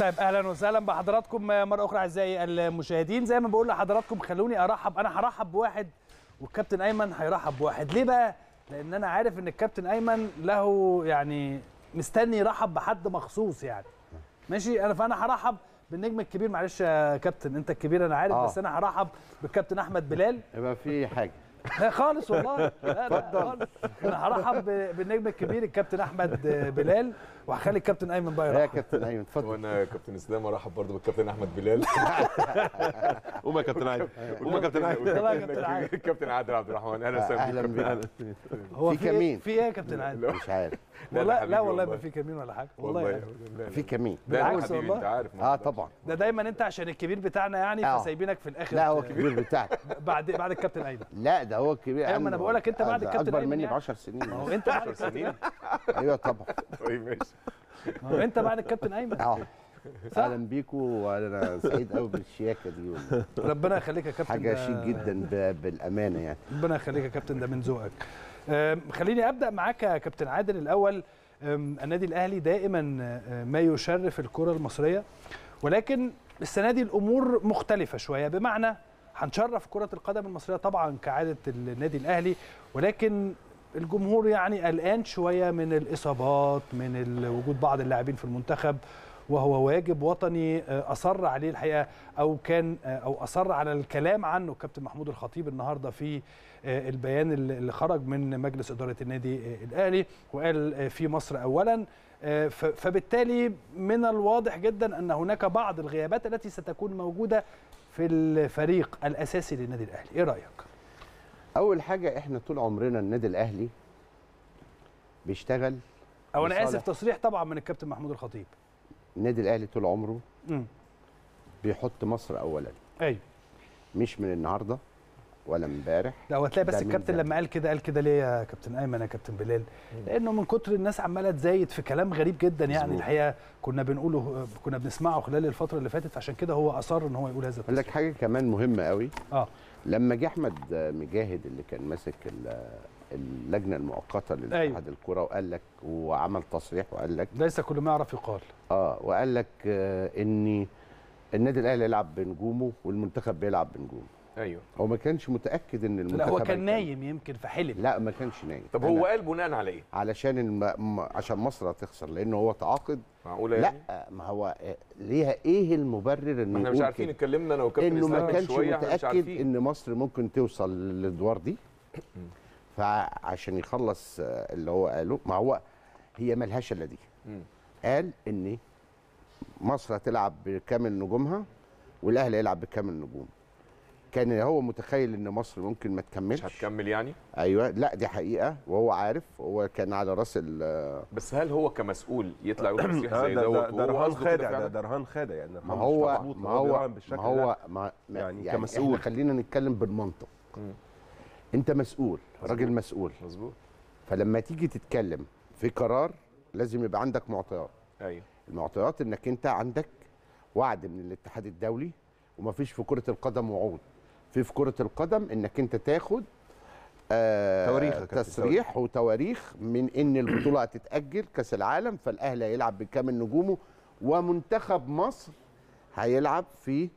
طيب اهلا وسهلا بحضراتكم مره اخرى اعزائي المشاهدين زي ما بقول لحضراتكم خلوني ارحب انا هرحب بواحد والكابتن ايمن هيرحب بواحد ليه بقى لان انا عارف ان الكابتن ايمن له يعني مستني يرحب بحد مخصوص يعني ماشي انا فانا هرحب بالنجم الكبير معلش يا كابتن انت الكبير انا عارف آه. بس انا هرحب بالكابتن احمد بلال يبقى في حاجه لا خالص والله لا لا خالص انا هرحب ب- بالنجم الكبير الكابتن احمد بلال وهخلي الكابتن ايمن بقى يا يرحب كابتن ايمن اتفضل وانا كابتن اسلام ارحب برضه بالكابتن احمد بلال قوم يا كابتن عادل قوم يا كابتن عادل يلا يا كابتن عادل. الكابتن عادل عبد الرحمن اهلا وسهلا اهلا بيك بيك هو في في كمين. ايه في ايه يا كابتن عادل مش عارف لا، والله حبيبي لا والله ما والله. في كمين ولا حاجه والله, والله يعني. لا، لا. في كمين لا لا بالعكس حبيبي والله. انت عارف اه طبعا ده دايما انت عشان الكبير بتاعنا يعني آه. فسايبينك في الاخر لا هو الكبير بتاعك بعد بعد الكابتن ايمن لا ده هو الكبير أيوة، ما عنه. أنا بقول لك أنت بعد ده الكابتن اكبر أيمن مني ب يعني. 10 سنين ما هو انت بعد 10 الكابتن سنين ايوه طبعا طيب ماشي ما هو انت بعد الكابتن ايمن اه اهلا بيكم وانا سعيد قوي بالشياكه دي والله. ربنا يخليك يا كابتن حاجه ده- شيك جدا ب- بالامانه يعني ربنا يخليك يا كابتن ده من ذوقك أم، خليني ابدا معاك يا كابتن عادل الاول أم، النادي الاهلي دائما أه، ما يشرف الكره المصريه ولكن السنه دي الامور مختلفه شويه بمعنى هنشرف كره القدم المصريه طبعا كعاده النادي الاهلي ولكن الجمهور يعني قلقان شويه من الاصابات من ال- وجود بعض اللاعبين في المنتخب وهو واجب وطني آه، اصر عليه الحقيقه او كان آه، او اصر على الكلام عنه كابتن محمود الخطيب النهارده في آه، البيان اللي اللي خرج من مجلس اداره النادي آه، الاهلي وقال آه، في مصر اولا آه، ف- فبالتالي من الواضح جدا ان هناك بعض الغيابات التي ستكون موجوده في الفريق الاساسي للنادي الاهلي ايه رايك اول حاجه احنا طول عمرنا النادي الاهلي بيشتغل او انا اسف لصالح- تصريح طبعا من الكابتن محمود الخطيب النادي الاهلي طول عمره امم بيحط مصر اولا ايوه مش من النهارده ولا امبارح لا هتلاقي بس ده من الكابتن زمان. لما قال كده قال كده ليه يا كابتن ايمن يا كابتن بلال لانه من كتر الناس عماله تزايد في كلام غريب جدا يعني مظبوط. الحقيقه كنا بنقوله كنا بنسمعه خلال الفتره اللي فاتت عشان كده هو اصر ان هو يقول هذا اقول لك التصريح حاجه كمان مهمه قوي اه لما جه احمد مجاهد اللي كان ماسك ال- اللجنه المؤقته لاتحاد الكره وقال لك وعمل تصريح وقال لك ليس كل ما يعرف يقال اه وقال لك آه ان النادي الاهلي يلعب بنجومه والمنتخب بيلعب بنجومه ايوه هو ما كانش متاكد ان المنتخب لا هو كان هيكمل. نايم يمكن فحلم لا ما كانش نايم طب أنا هو قال بناء على ايه؟ علشان الم... م- عشان مصر هتخسر لان هو تعاقد معقوله لا يعني؟ ما هو آه، ليها ايه المبرر انه ما احنا مش يقول عارفين كده؟ اتكلمنا انا وكابتن انه ما اسلام من كانش شويه احنا مش متاكد عارفين ان مصر ممكن توصل للادوار دي فعشان يخلص آه، اللي هو قاله ما هو هي ملهاش الا دي مم. قال ان مصر هتلعب بكامل نجومها والاهلي هيلعب بكامل نجوم كان هو متخيل ان مصر ممكن ما تكملش مش هتكمل يعني ايوه لا دي حقيقه وهو عارف هو كان على راس ال- بس هل هو كمسؤول يطلع يقول تصريح آه، زي ده دوت ده ده وهو رهان قصده كده خادع ده فعلا؟ ده رهان خادع يعني ما رهان هو مش مظبوط، ما هو هو بيراهن ما بالشكل هو ده. ما ما- يعني يعني كمسؤول. احنا خلينا نتكلم بالمنطق مم. انت مسؤول مظبوط. راجل مسؤول مظبوط فلما تيجي تتكلم في قرار لازم يبقى عندك معطيات ايوه المعطيات انك انت عندك وعد من الاتحاد الدولي ومفيش في كرة القدم وعود في في كرة القدم انك انت تاخد آه تواريخ يا كابتن، تصريح وتواريخ من ان البطولة هتتأجل كأس العالم فالاهلي هيلعب بكامل نجومه ومنتخب مصر هيلعب في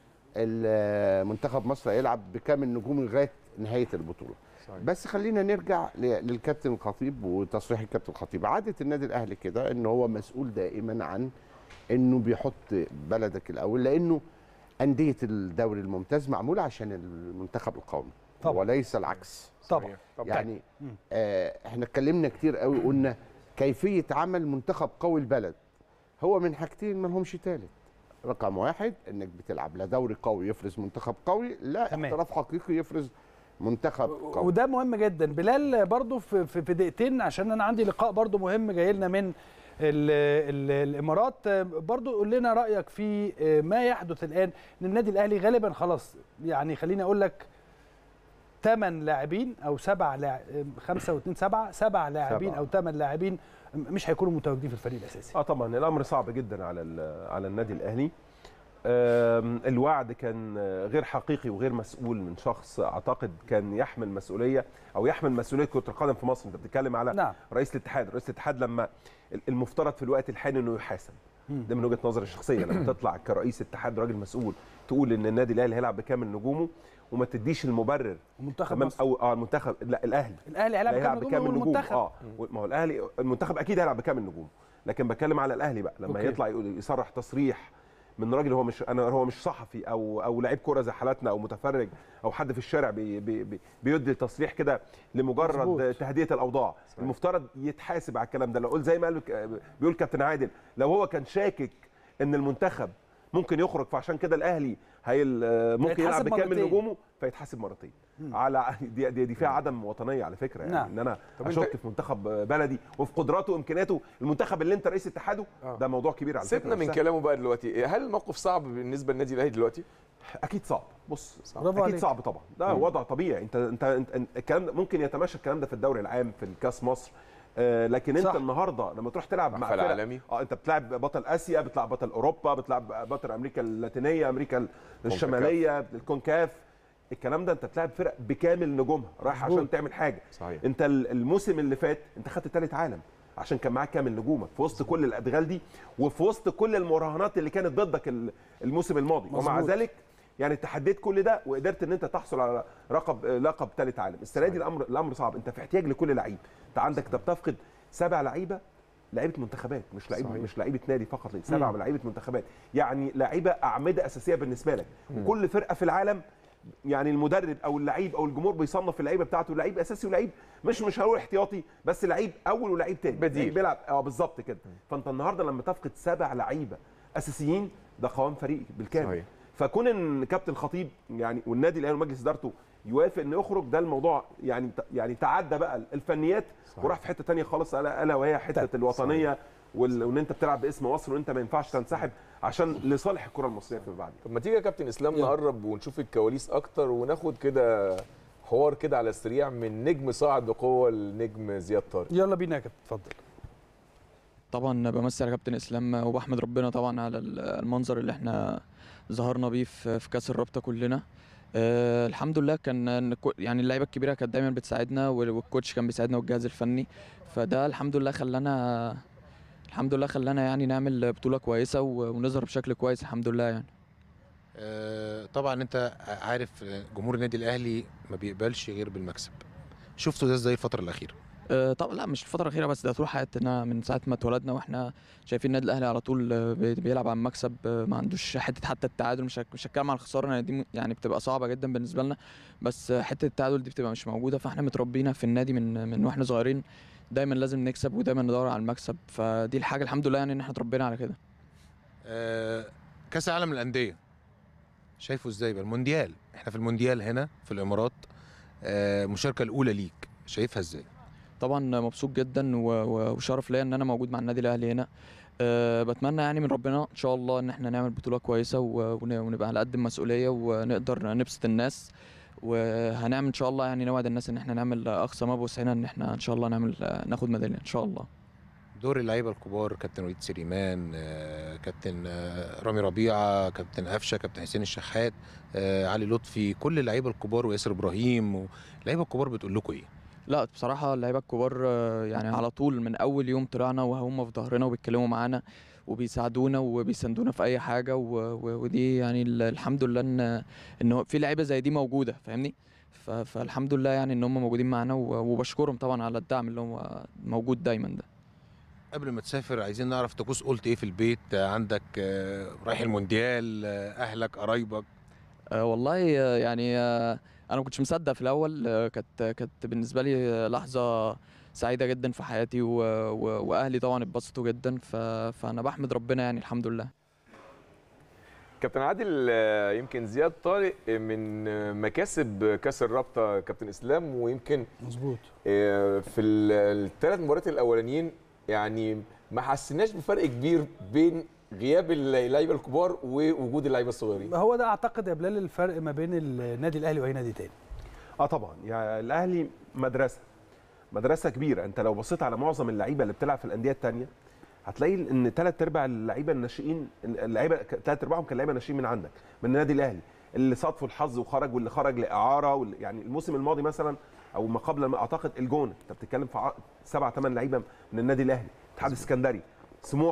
ال- منتخب مصر هيلعب بكامل نجومه لغاية نهاية البطولة صحيح. بس خلينا نرجع ل- للكابتن الخطيب وتصريح الكابتن الخطيب عادة النادي الأهلي كده إن هو مسؤول دائما عن إنه بيحط بلدك الأول لأنه أندية الدوري الممتاز معمولة عشان المنتخب القومي طبعا. وليس العكس طبعا صحيح. طبعا يعني مم. آه احنا اتكلمنا كتير قوي قلنا كيفية عمل منتخب قوي البلد هو من حاجتين ما لهمش تالت رقم واحد انك بتلعب لا دوري قوي يفرز منتخب قوي لا تمام. احتراف حقيقي يفرز منتخب قوي وده مهم جدا بلال برضو في في في دقيقتين عشان انا عندي لقاء برضو مهم جاي لنا من ال ال الامارات برضو قول لنا رايك في ما يحدث الان ان النادي الاهلي غالبا خلاص يعني خليني اقول لك ثمان لاعبين او سبع لاعب خمسه واثنين سبعه سبع لاعبين سبعة. او ثمان لاعبين مش هيكونوا متواجدين في الفريق الاساسي اه طبعا الامر صعب جدا على ال- على النادي الاهلي آم، الوعد كان آه، غير حقيقي وغير مسؤول من شخص اعتقد كان يحمل مسؤوليه او يحمل مسؤوليه كره القدم في مصر انت بتتكلم على نعم رئيس الاتحاد رئيس الاتحاد لما المفترض في الوقت الحالي انه يحاسب ده من وجهه نظري الشخصيه لما تطلع كرئيس اتحاد راجل مسؤول تقول ان النادي الاهلي هيلعب بكامل نجومه وما تديش المبرر منتخب تمام مصر او اه المنتخب لا الاهلي الاهلي هيلعب هيلعب بكام بكامل نجوم نجوم والمنتخب اه ما هو الاهلي المنتخب اكيد هيلعب بكامل نجوم لكن بتكلم على الاهلي بقى لما أوكي. يطلع يقول يصرح تصريح من راجل هو مش انا هو مش صحفي او او لعيب كوره زي حالاتنا او متفرج او حد في الشارع بي بي بي بيدي تصريح كده لمجرد مظبوط. تهدئه الاوضاع صحيح. المفترض يتحاسب على الكلام ده لو قلت زي ما قال بيقول كابتن عادل لو هو كان شاكك ان المنتخب ممكن يخرج فعشان كده الاهلي هي ممكن يلعب هيتحاسب بكامل مرتين. نجومه فيتحاسب مرتين على دي, دي, دي فيها عدم وطنيه على فكره يعني نعم. ان انا طب أنت- اشك في منتخب بلدي وفي قدراته وامكانياته المنتخب اللي انت رئيس اتحاده آه. ده موضوع كبير على فكره سيبنا مش من سهل. كلامه بقى دلوقتي هل الموقف صعب بالنسبه للنادي الاهلي دلوقتي اكيد صعب بص صعب. برافو اكيد عليك. صعب طبعا ده وضع طبيعي انت انت, انت انت- الكلام ده ممكن يتماشى الكلام ده في الدوري العام في الكاس مصر آه لكن انت صح. النهارده لما تروح تلعب مع مع فرق فرق عالمي. اه انت بتلعب بطل اسيا بتلعب بطل اوروبا بتلعب بطل امريكا اللاتينيه امريكا الشماليه الكونكاف الكلام ده انت بتلعب فرق بكامل نجومها رايح مظبوط. عشان تعمل حاجه صحيح. انت ال- الموسم اللي فات انت خدت ثالث عالم عشان كان معاك كامل نجومك في وسط كل الادغال دي وفي وسط كل المراهنات اللي كانت ضدك ال- الموسم الماضي ومع مظبوط. ذلك يعني تحديت كل ده وقدرت ان انت تحصل على لقب لقب ثالث عالم السنه دي الامر الامر صعب انت في احتياج لكل لعيب انت عندك انت بتفقد سبع لعيبه لعيبه منتخبات مش لعيبه صحيح. مش لعيبه نادي فقط سبع لعيبه منتخبات يعني لعيبه اعمده اساسيه بالنسبه لك وكل فرقه في العالم يعني المدرب او اللعيب او الجمهور بيصنف اللعيبه بتاعته لعيب اساسي ولعيب مش مش هقول احتياطي بس لعيب اول ولعيب تاني بديل. لعيب بيلعب اه بالظبط كده فانت النهارده لما تفقد سبع لعيبه اساسيين ده قوام فريق بالكامل صحيح. فكون ان كابتن الخطيب يعني والنادي الاهلي ومجلس ادارته يوافق انه يخرج ده الموضوع يعني يعني تعدى بقى الفنيات صحيح. وراح في حته تانية خالص الا ألا وهي حته الوطنيه وال- وان انت بتلعب باسم مصر وانت ما ينفعش تنسحب عشان لصالح الكره المصريه فيما بعد طب ما تيجي يا كابتن اسلام يلا. نقرب ونشوف الكواليس اكتر وناخد كده حوار كده على السريع من نجم صاعد بقوه لنجم زياد طارق يلا بينا يا كابتن اتفضل طبعا بمثل على كابتن اسلام وبحمد ربنا طبعا على المنظر اللي احنا ظهرنا بيه في في كاس الرابطه كلنا آه الحمد لله كان يعني اللعيبه الكبيره كانت دايما بتساعدنا وال- والكوتش كان بيساعدنا والجهاز الفني فده الحمد لله خلانا الحمد لله خلانا يعني نعمل بطوله كويسه و- ونظهر بشكل كويس الحمد لله يعني آه، طبعا انت عارف آه، جمهور النادي الاهلي ما بيقبلش غير بالمكسب شفتوا ده ازاي الفتره الاخيره آه، طبعا لا مش الفترة الأخيرة بس ده طول حياتنا من ساعة ما اتولدنا واحنا شايفين النادي الأهلي على طول آه، بي- بيلعب على المكسب آه، ما عندوش حتة حتى التعادل مش هك- مش هتكلم عن الخسارة لأن دي م- يعني بتبقى صعبة جدا بالنسبة لنا بس آه، حتة التعادل دي بتبقى مش موجودة فاحنا متربيين في النادي من من واحنا صغيرين دايما لازم نكسب ودايما ندور على المكسب فدي الحاجة الحمد لله يعني إن احنا اتربينا على كده آه، كاس العالم للانديه شايفه ازاي بقى المونديال احنا في المونديال هنا في الامارات آه، المشاركه الاولى ليك شايفها ازاي طبعا مبسوط جدا و- و- وشرف ليا ان انا موجود مع النادي الاهلي هنا أه بتمنى يعني من ربنا ان شاء الله ان احنا نعمل بطوله كويسه و- ون- ونبقى على قد المسؤوليه ونقدر نبسط الناس وهنعمل ان شاء الله يعني نوعد الناس ان احنا نعمل اقصى ما بوسعنا ان احنا ان شاء الله نعمل ناخد ميداليه ان شاء الله دور اللعيبه الكبار كابتن وليد سليمان آه، كابتن آه، رامي ربيعه كابتن قفشه كابتن حسين الشحات آه، علي لطفي كل اللعيبه الكبار وياسر ابراهيم اللعيبه الكبار بتقول لكم ايه لا بصراحة اللعيبة الكبار آه، يعني على طول من أول يوم طلعنا وهم في ظهرنا وبيتكلموا معانا وبيساعدونا وبيساندونا في أي حاجة و- و- ودي يعني ال- الحمد لله إن إن هو في لعيبة زي دي موجودة فاهمني ف- فالحمد لله يعني إن هم موجودين معانا و- وبشكرهم طبعا على الدعم اللي هو موجود دايما ده قبل ما تسافر عايزين نعرف طقوس قلت ايه في البيت آه، عندك آه، رايح المونديال آه، اهلك قرايبك أه والله آه، يعني آه، انا ما كنتش مصدق في الاول آه، كانت كانت بالنسبه لي آه، لحظه سعيده جدا في حياتي و... و... واهلي طبعا اتبسطوا جدا ف... فانا بحمد ربنا يعني الحمد لله كابتن عادل آه، يمكن زياد طارق من آه، مكاسب كاس الرابطه كابتن اسلام ويمكن مظبوط آه، في الثلاث مباريات الاولانيين يعني ما حسيناش بفرق كبير بين غياب اللعيبه الكبار ووجود اللعيبه الصغيرين هو ده اعتقد يا بلال الفرق ما بين النادي الاهلي واي نادي تاني اه طبعا يعني الاهلي مدرسه مدرسه كبيره انت لو بصيت على معظم اللعيبه اللي بتلعب في الانديه الثانيه هتلاقي ان ثلاث ارباع اللعيبه الناشئين اللعيبه ثلاث ارباعهم كان لعيبه ناشئين من عندك من النادي الاهلي اللي صادفوا الحظ وخرج واللي خرج لاعاره واللي يعني الموسم الماضي مثلا او ما قبل ما اعتقد الجونه انت بتتكلم في ع- سبع ثمان لعيبه من النادي الاهلي اتحاد السكندري سموحه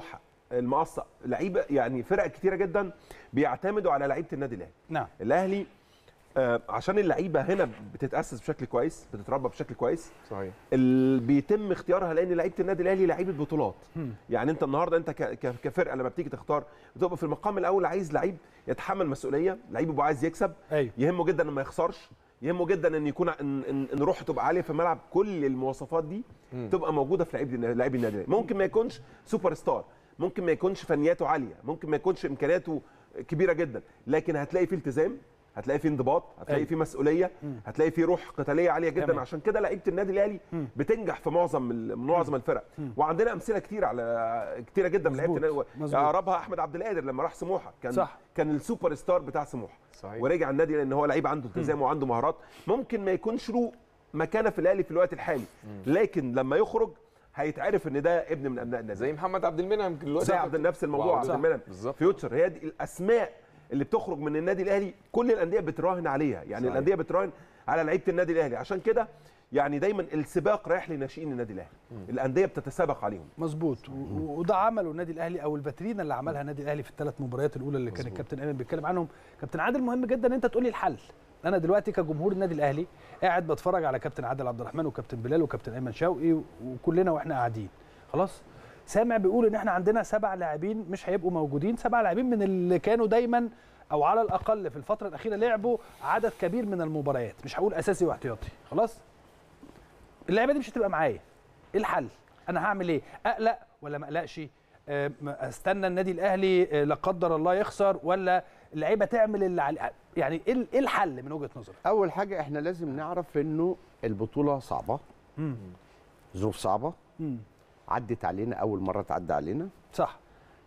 المقصه لعيبه يعني فرق كتيره جدا بيعتمدوا على لعيبه النادي الاهلي نعم الاهلي آه، عشان اللعيبه هنا بتتاسس بشكل كويس بتتربى بشكل كويس صحيح اللي بيتم اختيارها لان لعيبه النادي الاهلي لعيبه بطولات يعني انت النهارده انت ك- ك- كفرقه لما بتيجي تختار بتبقى في المقام الاول عايز لعيب يتحمل مسؤوليه لعيب يبقى عايز يكسب ايوه يهمه جدا ان ما يخسرش يهمه جدا ان يكون ان, إن, إن روحه تبقى عاليه في الملعب كل المواصفات دي تبقى موجوده في لعيب لعيب النادي الأهلي. ممكن ما يكونش سوبر ستار ممكن ما يكونش فنياته عاليه ممكن ما يكونش امكانياته كبيره جدا لكن هتلاقي فيه التزام هتلاقي فيه انضباط هتلاقي أيوة. فيه مسؤوليه هتلاقي فيه روح قتاليه عاليه جدا تمام. عشان كده لعيبه النادي الاهلي بتنجح في معظم ال- معظم الفرق وعندنا امثله كتير على كتيره جدا من لعيبه مظبوط. النادي مظبوط. اقربها احمد عبد القادر لما راح سموحه كان صح. كان السوبر ستار بتاع سموحه صحيح. ورجع النادي لان هو لعيب عنده التزام وعنده مهارات ممكن ما يكونش له مكانه في الاهلي في الوقت الحالي لكن لما يخرج هيتعرف ان ده ابن من ابناء النادي زي محمد عبد المنعم دلوقتي زي عبد نفس الموضوع عبد صح. المنعم بالظبط. فيوتشر هي دي الاسماء اللي بتخرج من النادي الاهلي كل الانديه بتراهن عليها يعني صحيح. الانديه بتراهن على لعيبه النادي الاهلي عشان كده يعني دايما السباق رايح لناشئين النادي الاهلي الانديه بتتسابق عليهم مظبوط و- و- وده عمله النادي الاهلي او الفاترينا اللي عملها النادي الاهلي في الثلاث مباريات الاولى اللي كان الكابتن ايمن بيتكلم عنهم كابتن عادل مهم جدا ان انت تقول لي الحل انا دلوقتي كجمهور النادي الاهلي قاعد بتفرج على كابتن عادل عبد الرحمن وكابتن بلال وكابتن ايمن شوقي و- وكلنا واحنا قاعدين خلاص سامع بيقول ان احنا عندنا سبع لاعبين مش هيبقوا موجودين سبع لاعبين من اللي كانوا دايما او على الاقل في الفتره الاخيره لعبوا عدد كبير من المباريات مش هقول اساسي واحتياطي خلاص اللعيبه دي مش هتبقى معايا ايه الحل انا هعمل ايه اقلق ولا ما اقلقش آه، ما استنى النادي الاهلي آه، لا قدر الله يخسر ولا اللعيبه تعمل اللي على يعني ايه ال- إيه الحل من وجهه نظرك اول حاجه احنا لازم نعرف انه البطوله صعبه مم. ظروف صعبه مم. عدت علينا اول مره تعدي علينا صح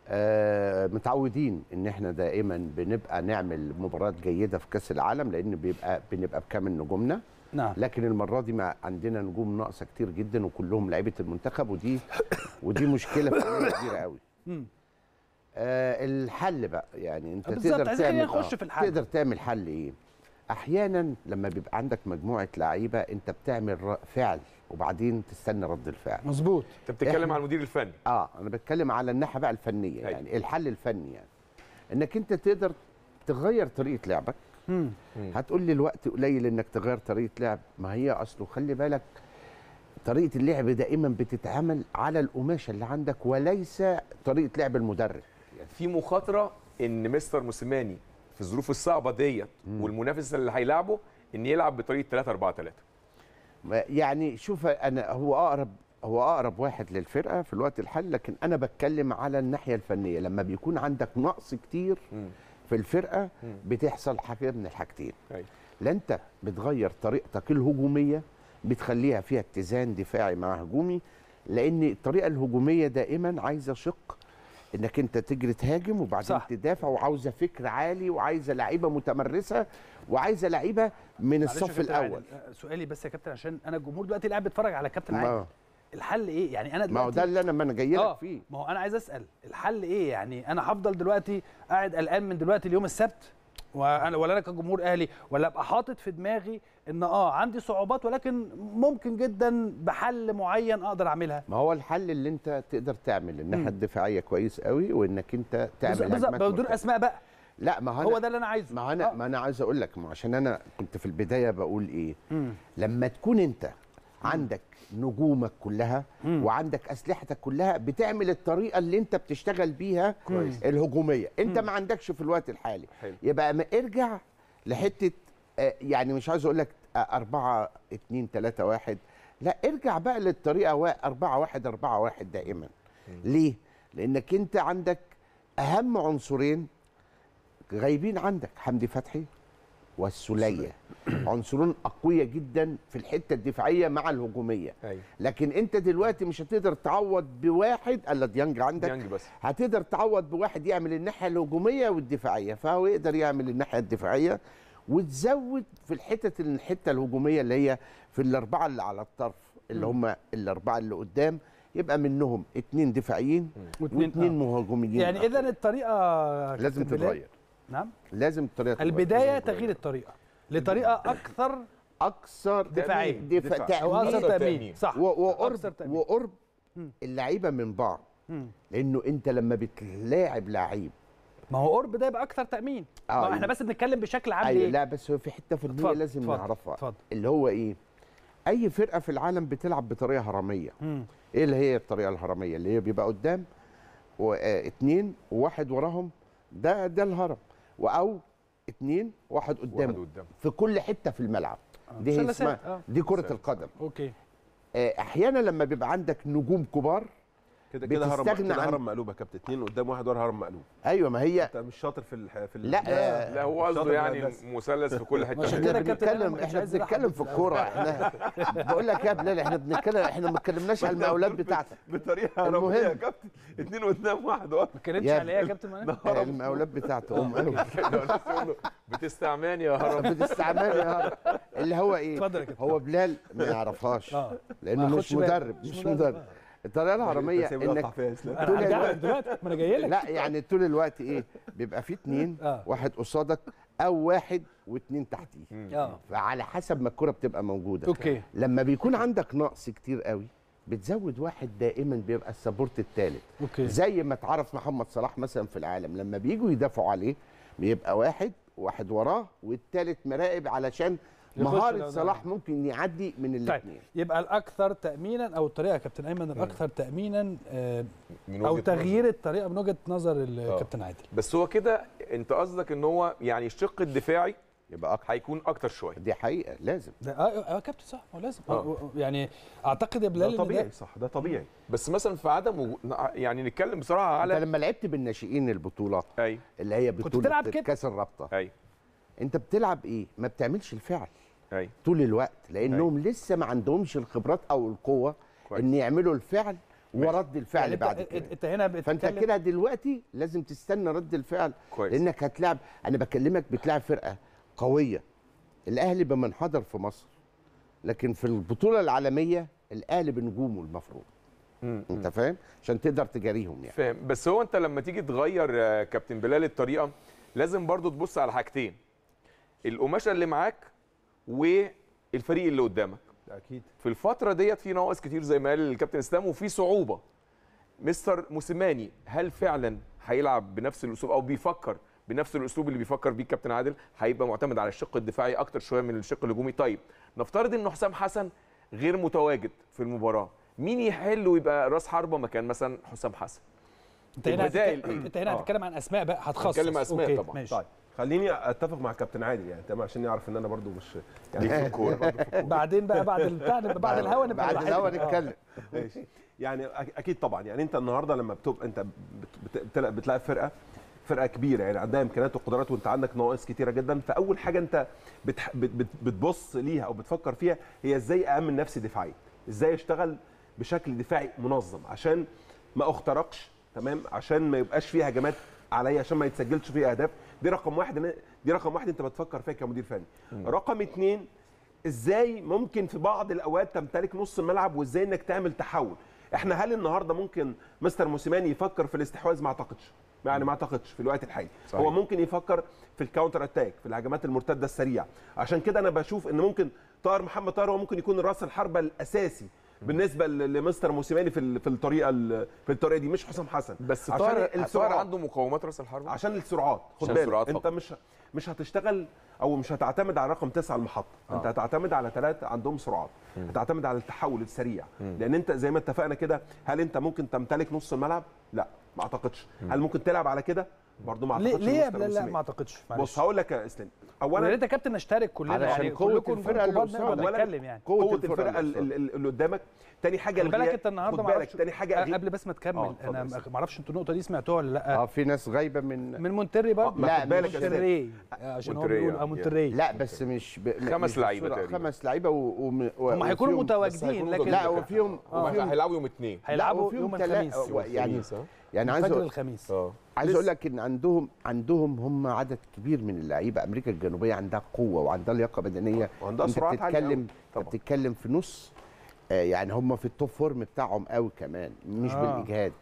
آه متعودين ان احنا دائما بنبقى نعمل مباريات جيده في كاس العالم لان بيبقى بنبقى بكامل نجومنا نعم لكن المره دي ما عندنا نجوم ناقصه كتير جدا وكلهم لعيبه المنتخب ودي ودي مشكله فنيه كبيره قوي مم. آه الحل بقى يعني انت بالظبط، تقدر عايزين تعمل نخش في الحل. تقدر تعمل حل ايه احيانا لما بيبقى عندك مجموعه لعيبه انت بتعمل ر- فعل وبعدين تستنى رد الفعل مظبوط انت بتتكلم إحنا- على المدير الفني اه انا بتكلم على الناحيه بقى الفنيه أيوة. يعني الحل الفني يعني انك انت تقدر تغير طريقه لعبك مم. هتقول لي الوقت قليل انك تغير طريقه لعب ما هي اصله خلي بالك طريقه اللعب دائما بتتعمل على القماشه اللي عندك وليس طريقه لعب المدرب في مخاطره ان مستر موسيماني في الظروف الصعبه ديت والمنافس اللي هيلاعبه ان يلعب بطريقه 3 4 3 ما- يعني شوف انا هو اقرب هو اقرب واحد للفرقه في الوقت الحالي لكن انا بتكلم على الناحيه الفنيه لما بيكون عندك نقص كتير في الفرقه بتحصل حاجه من الحاجتين أيوة. لا انت بتغير طريقتك الهجوميه بتخليها فيها اتزان دفاعي مع هجومي لان الطريقه الهجوميه دائما عايزه شق انك انت تجري تهاجم وبعدين صح. صح. تدافع وعاوزه فكر عالي وعايزه لعيبه متمرسه وعايزه لعيبه من معلش يا الصف كابتن الاول عادل، آه، سؤالي بس يا كابتن عشان انا الجمهور دلوقتي قاعد بيتفرج على كابتن عادل ما, الحل ايه يعني انا ما هو دلوقتي ده اللي انا ما انا جاي لك اه فيه ما هو انا عايز اسال الحل ايه يعني انا هفضل دلوقتي قاعد قلقان من دلوقتي اليوم السبت وانا ولا انا كجمهور اهلي ولا ابقى حاطط في دماغي ان اه عندي صعوبات ولكن ممكن جدا بحل معين اقدر اعملها ما هو الحل اللي انت تقدر تعمل الناحيه الدفاعيه كويس قوي وانك انت تعمل بالظبط بالظبط هجمات بدون مرتدة. اسماء بقى لا ما هو هو أنا ده اللي انا عايزه ما انا آه. ما انا عايز اقول لك ما عشان انا كنت في البدايه بقول ايه مم. لما تكون انت عندك نجومك كلها وعندك اسلحتك كلها بتعمل الطريقه اللي انت بتشتغل بيها كويس. الهجوميه انت ما عندكش في الوقت الحالي حلو. يبقى ما ارجع لحته آه، يعني مش عايز اقول لك آه، أربعة اتنين تلاتة واحد لا ارجع بقى للطريقة وا- أربعة واحد أربعة واحد دائما ليه؟ لأنك أنت عندك أهم عنصرين غايبين عندك حمدي فتحي والسولية عنصرين أقوياء جدا في الحتة الدفاعية مع الهجومية ايوه لكن أنت دلوقتي مش هتقدر تعوض بواحد ألا ديانج عندك ديانج بس هتقدر تعوض بواحد يعمل الناحيه الهجوميه والدفاعيه فهو يقدر يعمل الناحيه الدفاعيه وتزود في الحتة الحته الهجوميه اللي هي في الاربعه اللي على الطرف اللي هم الاربعه اللي قدام يبقى منهم اتنين دفاعيين واتنين- واثنين آه. مهاجمين يعني اذا الطريقه لازم كابتن بلال- تتغير نعم لازم الطريقه تتغير. البدايه تغيير الطريقه لطريقه اكثر اكثر دفاعية. دفاع دفاع. او اكثر تأمين تامين صح و- أكثر وقرب تأمين. وقرب اللعيبه من بعض مم. لانه انت لما بتلاعب لعيب ما هو قرب ده يبقى اكثر تامين آه، ما احنا يبقى- بس بنتكلم بشكل عام ايوه ليه لا بس هو في حته فنيه اتفضل، لازم اتفضل، نعرفها اتفضل. اللي هو ايه اي فرقه في العالم بتلعب بطريقه هرميه مم. ايه اللي هي الطريقه الهرميه اللي هي بيبقى قدام واثنين وواحد وراهم ده ده الهرم او اتنين واحد واحد قدامه قدام في كل حته في الملعب دي هي مثلثات، اسمها آه. دي كره القدم اوكي آه، احيانا لما بيبقى عندك نجوم كبار كده كده هرم بتستغنى كده عن- هرم مقلوب يا كابتن اتنين قدام واحد ورا هرم مقلوب ايوه ما هي انت مش شاطر في الح... في ال- لا آه، لا هو شاطر قصده يعني بالهندسة. مثلث في كل حته عشان احنا كده كابتن أنا ما بنتكلم كنتش احنا عايز يلعب بنتكلم في في الكوره احنا بقول لك يا بلال احنا بنتكلم احنا ما اتكلمناش على المقاولات بتاعتك بطريقه المهم. هرميه يا كابتن اتنين قدام واحد ورا ما اتكلمتش يا على ايه يا كابتن مهند؟ المقاولات بتاعته هم قالوا بتستعمان يا هرم بتستعمل يا هرم. اللي هو ايه اتفضل يا كابتن هو بلال ما يعرفهاش اه لانه ما مش ياخدش باله. مدرب مش مدرب الطريقه الهرميه سيبه يقطع انك فيها يا اسلام انا طول هرجع الوقت- لك دلوقتي ما انا جاي لك لا يعني طول الوقت ايه بيبقى في اتنين آه. واحد قصادك او واحد واتنين تحتيه اه فعلى حسب ما الكره بتبقى موجوده اوكي لما بيكون عندك نقص كتير قوي بتزود واحد دائما بيبقى السبورت الثالث اوكي زي ما اتعرف محمد صلاح مثلا في العالم لما بييجوا يدافعوا عليه بيبقى واحد واحد وراه والثالث مراقب علشان يخش مهاره لو- صلاح ممكن يعدي من طيب الاثنين يبقى الاكثر تامينا او الطريقه يا كابتن ايمن الاكثر تامينا آه، من او وجهة تغيير الطريقه من وجهه نظر الكابتن عادل بس هو كده انت قصدك ان هو يعني الشق الدفاعي يبقى أكتر. هيكون اكتر شويه دي حقيقه لازم ده اه اه كابتن صح هو لازم آه. آه. يعني اعتقد يا بلال ده ان طبيعي ده صح ده طبيعي بس مثلا في عدم وجو- يعني نتكلم بصراحه انت على لما لعبت بالناشئين البطوله اي اللي هي كنت بطوله بتلعب كده؟ كاس الرابطه اي انت بتلعب ايه ما بتعملش الفعل اي طول الوقت لانهم لسه ما عندهمش الخبرات او القوه كويس. ان يعملوا الفعل ماشي. ورد الفعل يعني بعد انت, كده انت هنا فانت بتتكلم كده دلوقتي لازم تستنى رد الفعل كويس لانك هتلعب انا بكلمك بتلعب فرقه قويه الاهلي بمنحدر في مصر لكن في البطوله العالميه الاهلي بنجومه المفروض مم. انت فاهم عشان تقدر تجاريهم يعني فاهم بس هو انت لما تيجي تغير يا كابتن بلال الطريقه لازم برضو تبص على حاجتين القماشه اللي معاك والفريق اللي قدامك اكيد في الفتره ديت في نواقص كتير زي ما قال الكابتن اسلام وفي صعوبه مستر موسيماني هل فعلا هيلعب بنفس الاسلوب او بيفكر بنفس الاسلوب اللي بيفكر بيه الكابتن عادل هيبقى معتمد على الشق الدفاعي اكتر شويه من الشق الهجومي طيب نفترض انه حسام حسن غير متواجد في المباراه مين يحل ويبقى راس حربه مكان مثلا حسام حسن انت هنا البدائل هتتكلم- إيه؟ انت هنا آه. هتتكلم عن اسماء بقى هتخصص هنتكلم أسماء أوكي، طبعاً. ماشي طيب خليني اتفق مع كابتن عادل يعني تمام عشان يعرف ان انا برضو مش ليك في الكوره بعدين بقى بعد البتاع نبقى بعد الهوا نبقى بعد براحتنا. الهوا آه. نتكلم ماشي يعني أك- اكيد طبعا يعني انت النهارده لما بتبقى انت بت- بت- بتلعب بتلاعب فرقه فرقه كبيره يعني عندها امكانيات وقدرات وانت عندك نواقص كتيره جدا فاول حاجه انت بتح... بت... بت... بتبص ليها او بتفكر فيها هي ازاي امن نفسي دفاعيا ازاي اشتغل بشكل دفاعي منظم عشان ما اخترقش تمام عشان ما يبقاش فيه هجمات عليا عشان ما يتسجلش فيه اهداف دي رقم واحد إن- دي رقم واحد انت بتفكر فيها كمدير فني رقم اتنين ازاي ممكن في بعض الاوقات تمتلك نص الملعب وازاي انك تعمل تحول احنا هل النهارده ممكن مستر موسيماني يفكر في الاستحواذ ما اعتقدش يعني ما اعتقدش في الوقت الحالي صحيح. هو ممكن يفكر في الكاونتر اتاك في الهجمات المرتده السريعه عشان كده انا بشوف ان ممكن طاهر محمد طاهر هو ممكن يكون راس الحربه الاساسي بالنسبه ل- لمستر موسيماني في ال- في الطريقه ال- في الطريقه دي مش حسام حسن بس عشان طاهر طاهر السرعات. عنده مقاومات راس الحربه عشان السرعات خد عشان بالك السرعات انت فقط. مش مش هتشتغل او مش هتعتمد على رقم تسعة المحطه آه. انت هتعتمد على ثلاثه عندهم سرعات هتعتمد على التحول السريع لان انت زي ما اتفقنا كده هل انت ممكن تمتلك نص الملعب لا ما اعتقدش هل ممكن تلعب على كده برضو ما ليه اعتقدش ليه يا مستر بلال لا موسيماني. ما اعتقدش معلش. بص هقول لك يا اسلام ويا اولا ريت يا كابتن نشترك كلنا علشان يعني قوة كلكم الفرقة اللي كبار نقدر قصادك. نتكلم يعني قوة قوه الفرقة الفرقه اللي ال- ال- اللي قدامك تاني حاجه خلي بالك الغياب. انت النهارده خد ما بالك اعرفش تاني حاجه غياب. قبل بس ما تكمل آه، اتفضل انا يا أستاذ. ما اعرفش انتوا النقطه دي سمعتوها ولا لا اه في ناس غايبه من من مونتري برضه ما لا، خد بالك يا أستاذ. مونتري عشان هو مونتري، بيقول اه آه. مونتري لا بس مش ب... خمس مش لعيبة بالصورة. تقريبا. خمس لعيبه و... و... و... هم هيكونوا وفيهم- متواجدين لكن لا وفيهم هم وفيهم هيلعبوا يوم اثنين هيلعبوا وفيهم يوم تلا- الخميس و- يعني الخميس، ها؟ يعني عايز فجر أقول- الخميس اه عايز لسه. اقول لك ان عندهم عندهم هم عدد كبير من اللعيبه امريكا الجنوبيه عندها قوه وعندها لياقه بدنيه وعندها انت سرعات عالية بتتكلم أوي. طبعا. بتتكلم في نص آه يعني هم في التوب فورم بتاعهم قوي كمان مش آه. بالاجهاد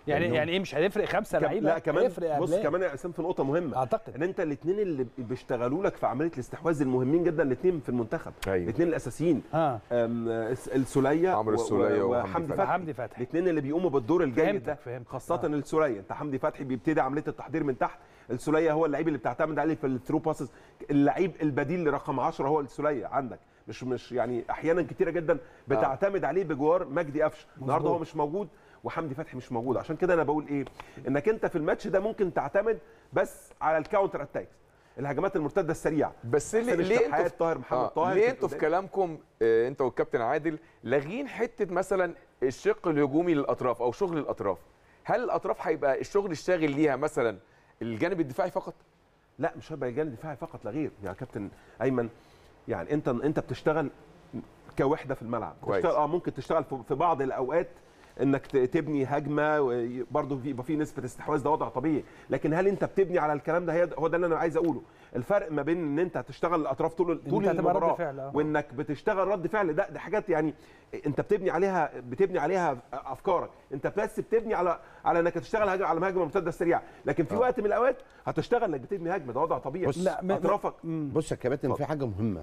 يعني إنه- يعني ايه مش هيفرق خمسه كم- لعيبه لا كمان هيفرق بص قبلها. كمان يا اسلام في نقطه مهمه اعتقد ان انت الاثنين اللي بيشتغلوا لك في عمليه الاستحواذ المهمين جدا الاثنين في المنتخب أيوة. الاثنين الاساسيين اه أم، الس- السوليه عمرو و- السولية و- وحمدي وحمدي فتحي. فتحي حمدي فتحي الاثنين اللي بيقوموا بالدور الجيد فهمتك، ده فهمتك. خاصه آه. السوليه انت حمدي فتحي بيبتدي عمليه التحضير من تحت السوليه هو اللعيب اللي بتعتمد عليه في الثرو باسز اللعيب البديل لرقم 10 هو السوليه عندك مش مش يعني احيانا كتيره جدا بتعتمد عليه بجوار مجدي قفشه النهارده هو مش موجود وحمدي فتحي مش موجود عشان كده انا بقول ايه انك انت في الماتش ده ممكن تعتمد بس على الكاونتر اتاك الهجمات المرتده السريعه بس ليه حسين ليه انتوا الشحات، في- طاهر محمد آه، طاهر ليه في انتوا في القدام؟ كلامكم آه، انت والكابتن عادل لاغين حته مثلا الشق الهجومي للاطراف او شغل الاطراف هل الاطراف هيبقى الشغل الشاغل ليها مثلا الجانب الدفاعي فقط لا مش هيبقى الجانب الدفاعي فقط لا غير يا كابتن ايمن يعني انت انت بتشتغل كوحده في الملعب كويس. تشتغل اه ممكن تشتغل في في بعض الاوقات انك ت- تبني هجمه برضه يبقى في نسبه استحواذ ده وضع طبيعي لكن هل انت بتبني على الكلام ده هي هو ده اللي انا عايز اقوله الفرق ما بين ان انت هتشتغل الاطراف طول طول أنت هتبقى رد المباراه فعل، آه. وانك بتشتغل رد فعل ده دي حاجات يعني انت بتبني عليها بتبني عليها افكارك انت بس بتبني على على انك تشتغل هجمه على هجمه مرتده سريعه لكن في وقت من الاوقات هتشتغل انك بتبني هجمه ده وضع طبيعي بص، لا، م- اطرافك بص يا كباتن في حاجه مهمه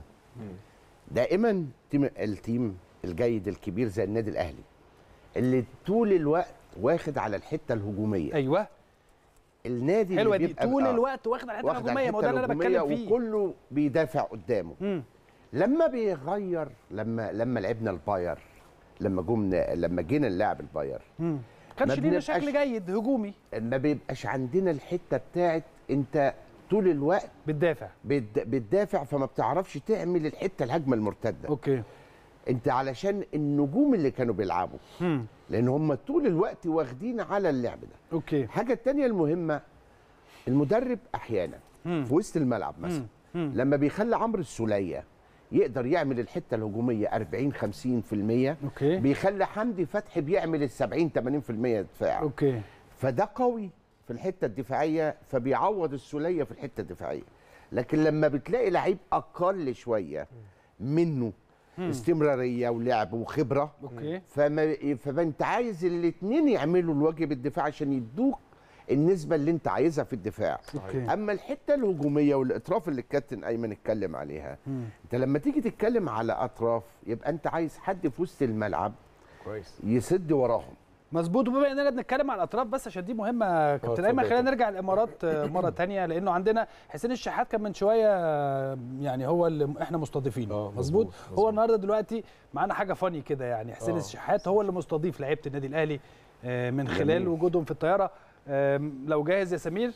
دائما تيم التيم الجيد الكبير زي النادي الاهلي اللي طول الوقت واخد على الحته الهجوميه ايوه النادي حلوه اللي دي بيبقى- طول آه، الوقت واخد على الحته واخد على الهجوميه ما هو ده اللي انا الحتة بتكلم فيه وكله بيدافع قدامه مم. لما بيغير لما لما لعبنا الباير لما جم لما جينا نلعب الباير مم. كانش ما لينا بنبقاش- شكل جيد هجومي ما بيبقاش عندنا الحته بتاعت انت طول الوقت بتدافع بت- بتدافع فما بتعرفش تعمل الحته الهجمه المرتده اوكي انت علشان النجوم اللي كانوا بيلعبوا مم. لان هم طول الوقت واخدين على اللعب ده اوكي الحاجه التانية المهمه المدرب احيانا مم. في وسط الملعب مثلا مم. لما بيخلي عمرو السوليه يقدر يعمل الحته الهجوميه 40 50% اوكي بيخلي حمدي فتحي بيعمل ال 70 80% دفاع اوكي فده قوي في الحته الدفاعيه فبيعوض السوليه في الحته الدفاعيه لكن لما بتلاقي لعيب اقل شويه منه استمراريه ولعب وخبره اوكي فما فانت عايز الاثنين يعملوا الواجب الدفاع عشان يدوك النسبه اللي انت عايزها في الدفاع اوكي اما الحته الهجوميه والاطراف اللي الكابتن ايمن اتكلم عليها مم. انت لما تيجي تتكلم على اطراف يبقى انت عايز حد في وسط الملعب كويس يسد وراهم مظبوط وبما اننا بنتكلم على الاطراف بس عشان دي مهمه يا كابتن اتفضل ايمن يا خلينا كابتن. نرجع الامارات آه، مره تانية لانه عندنا حسين الشحات كان من شويه آه، يعني هو اللي احنا مستضيفينه آه، مظبوط مظبوط، هو النهارده دلوقتي معانا حاجه فاني كده يعني حسين آه. الشحات هو اللي مستضيف لعيبه النادي الاهلي آه، من خلال جميل. وجودهم في الطياره آم، لو جاهز يا سمير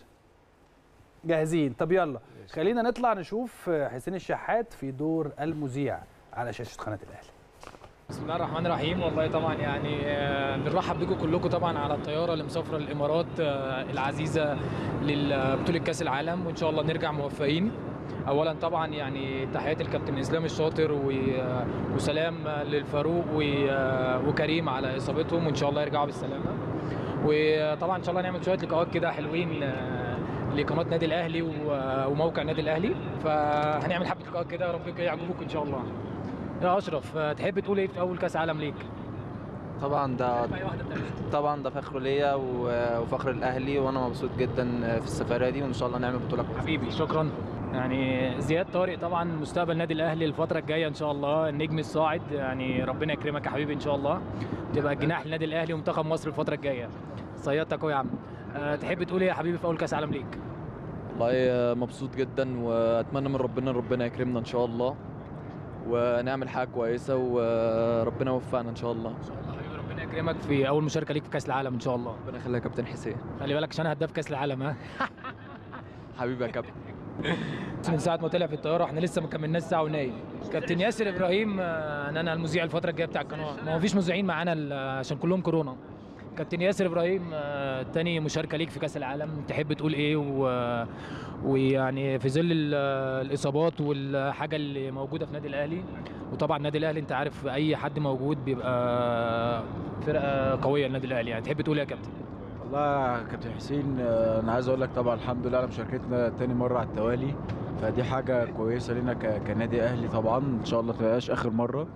جاهزين طب يلا خلينا نطلع نشوف آه، حسين الشحات في دور المذيع على شاشه قناه الاهلي بسم الله الرحمن الرحيم والله طبعا يعني آه، بنرحب بيكم كلكم طبعا على الطياره اللي مسافره الامارات آه، العزيزه لبطوله كاس العالم وان شاء الله نرجع موفقين اولا طبعا يعني تحياتي للكابتن اسلام الشاطر و- آه، وسلام آه، للفاروق و- آه، وكريم على اصابتهم وان شاء الله يرجعوا بالسلامه وطبعا ان شاء الله نعمل شويه لقاءات كده حلوين آه، لقناه نادي الاهلي و- وموقع نادي الاهلي فهنعمل حبه لقاءات كده يا رب يعجبوكم ان شاء الله يا اشرف آه، تحب تقول ايه في اول كاس عالم ليك طبعا ده أي واحدة بتعمل. طبعا ده فخر ليا و- وفخر الاهلي وانا مبسوط جدا في السفريه دي وان شاء الله نعمل بطوله كويسه حبيبي شكرا يعني زياد طارق طبعا مستقبل نادي الاهلي الفتره الجايه ان شاء الله النجم الصاعد يعني ربنا يكرمك يا حبيبي ان شاء الله تبقى جناح لنادي الاهلي ومنتخب مصر الفتره الجايه صيادتك أهو يا عم أه تحب تقول ايه يا حبيبي في اول كاس عالم ليك والله آه، مبسوط جدا واتمنى من ربنا ربنا يكرمنا ان شاء الله ونعمل حاجه كويسه وربنا يوفقنا ان شاء الله ان شاء الله حبيبي ربنا يكرمك في اول مشاركه ليك في كاس العالم ان شاء الله ربنا يخليك يا كابتن حسين خلي بالك عشان هداف كاس العالم ها حبيبي يا كابتن من ساعه ما طلع في الطياره احنا لسه ما كملناش ساعه ونايم كابتن ياسر ابراهيم آه، ان انا المذيع الفتره الجايه بتاع القناه ما هو فيش مذيعين معانا ال- عشان كلهم كورونا كابتن ياسر ابراهيم آه، تاني مشاركه ليك في كاس العالم تحب تقول ايه و... ويعني في ظل ال- الاصابات والحاجه اللي موجوده في نادي الاهلي وطبعا النادي الاهلي انت عارف اي حد موجود بيبقى فرقه قويه النادي الاهلي يعني تحب تقول ايه يا كابتن والله يا كابتن حسين آه، انا عايز اقول لك طبعا الحمد لله على مشاركتنا تاني مره على التوالي فدي حاجه كويسه لينا ك- كنادي اهلي طبعا ان شاء الله تبقاش اخر مره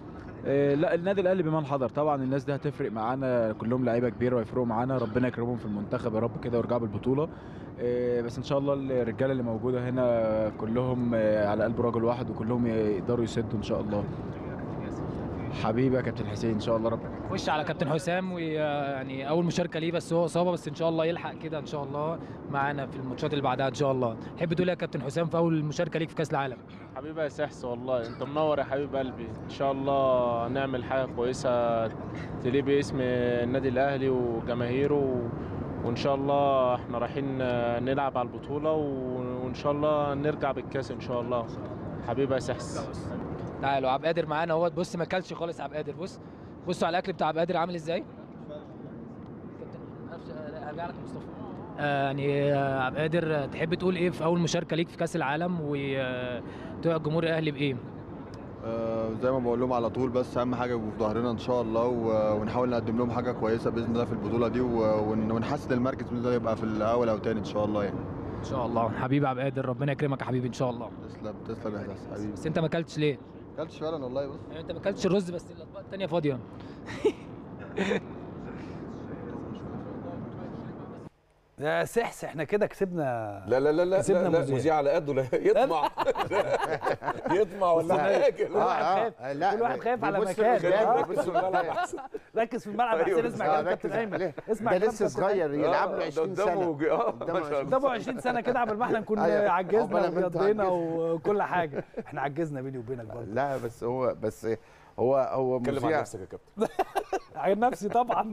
آه، لا النادي الاهلي بمن حضر طبعا الناس دي هتفرق معانا كلهم لعيبه كبيره ويفرقوا معانا ربنا يكرمهم في المنتخب يا رب كده ويرجعوا بالبطوله آه، بس ان شاء الله الرجاله اللي موجوده هنا كلهم آه، على قلب رجل واحد وكلهم يقدروا يسدوا ان شاء الله حبيبي يا كابتن حسين ان شاء الله رب خش على كابتن حسام ويعني اول مشاركه ليه بس هو اصابه بس ان شاء الله يلحق كده ان شاء الله معانا في الماتشات اللي بعدها ان شاء الله تحب تقول إيه يا كابتن حسام في اول مشاركه ليك في كاس العالم حبيبي يا سحس والله انت منور يا حبيب قلبي ان شاء الله نعمل حاجه كويسه تليق باسم النادي الاهلي وجماهيره و... وان شاء الله احنا رايحين نلعب على البطوله و... وان شاء الله نرجع بالكاس ان شاء الله حبيبي يا سحس تعالوا عبد القادر معانا اهوت بص ما اكلش خالص عبد القادر بص بصوا على الاكل بتاع عبد القادر عامل ازاي كابتن هرجع لك مصطفى آه يعني آه، عبد القادر آه، تحب تقول ايه في اول مشاركه ليك في كاس العالم وتوع الجمهور الاهلي بايه آه، زي ما بقول لهم على طول بس اهم حاجه يبقوا في ظهرنا ان شاء الله و- ونحاول نقدم لهم حاجه كويسه باذن الله في البطوله دي و- ون- ونحسن المركز باذن الله يبقى في الاول او تاني ان شاء الله يعني ان شاء الله حبيبي عبد القادر ربنا يكرمك يا حبيبي ان شاء الله تسلم تسلم يا احساس حبيبي بس انت ما اكلتش ليه اكلتش فعلا والله بص يعني انت ما اكلتش الرز بس الاطباق التانيه فاضيه يا سحس احنا كده كسبنا لا لا لا لا كسبنا لا, لا مذيع. مذيع على قده لا يطمع يطمع ولا حاجه كل واحد خايف كل واحد خايف على مكان خايف، آه. بص في الملعب أحسن. ركز في الملعب يا أيوة، حسين اسمع آه، كلام كابتن ركز ايمن عليه. اسمع ده كلام لسه كابتن صغير أيمن. يلعب له ده 20 قدامه سنه وج- اه قدامه ما شاء الله قدامه 20 سنه كده قبل ما احنا نكون أيوة. عجزنا عقبال ما أنت وقضينا عجزت. وكل حاجه احنا عجزنا بيني وبينك برضه لا بس هو بس هو هو اتكلم عن مذيع نفسك يا كابتن عن نفسي طبعا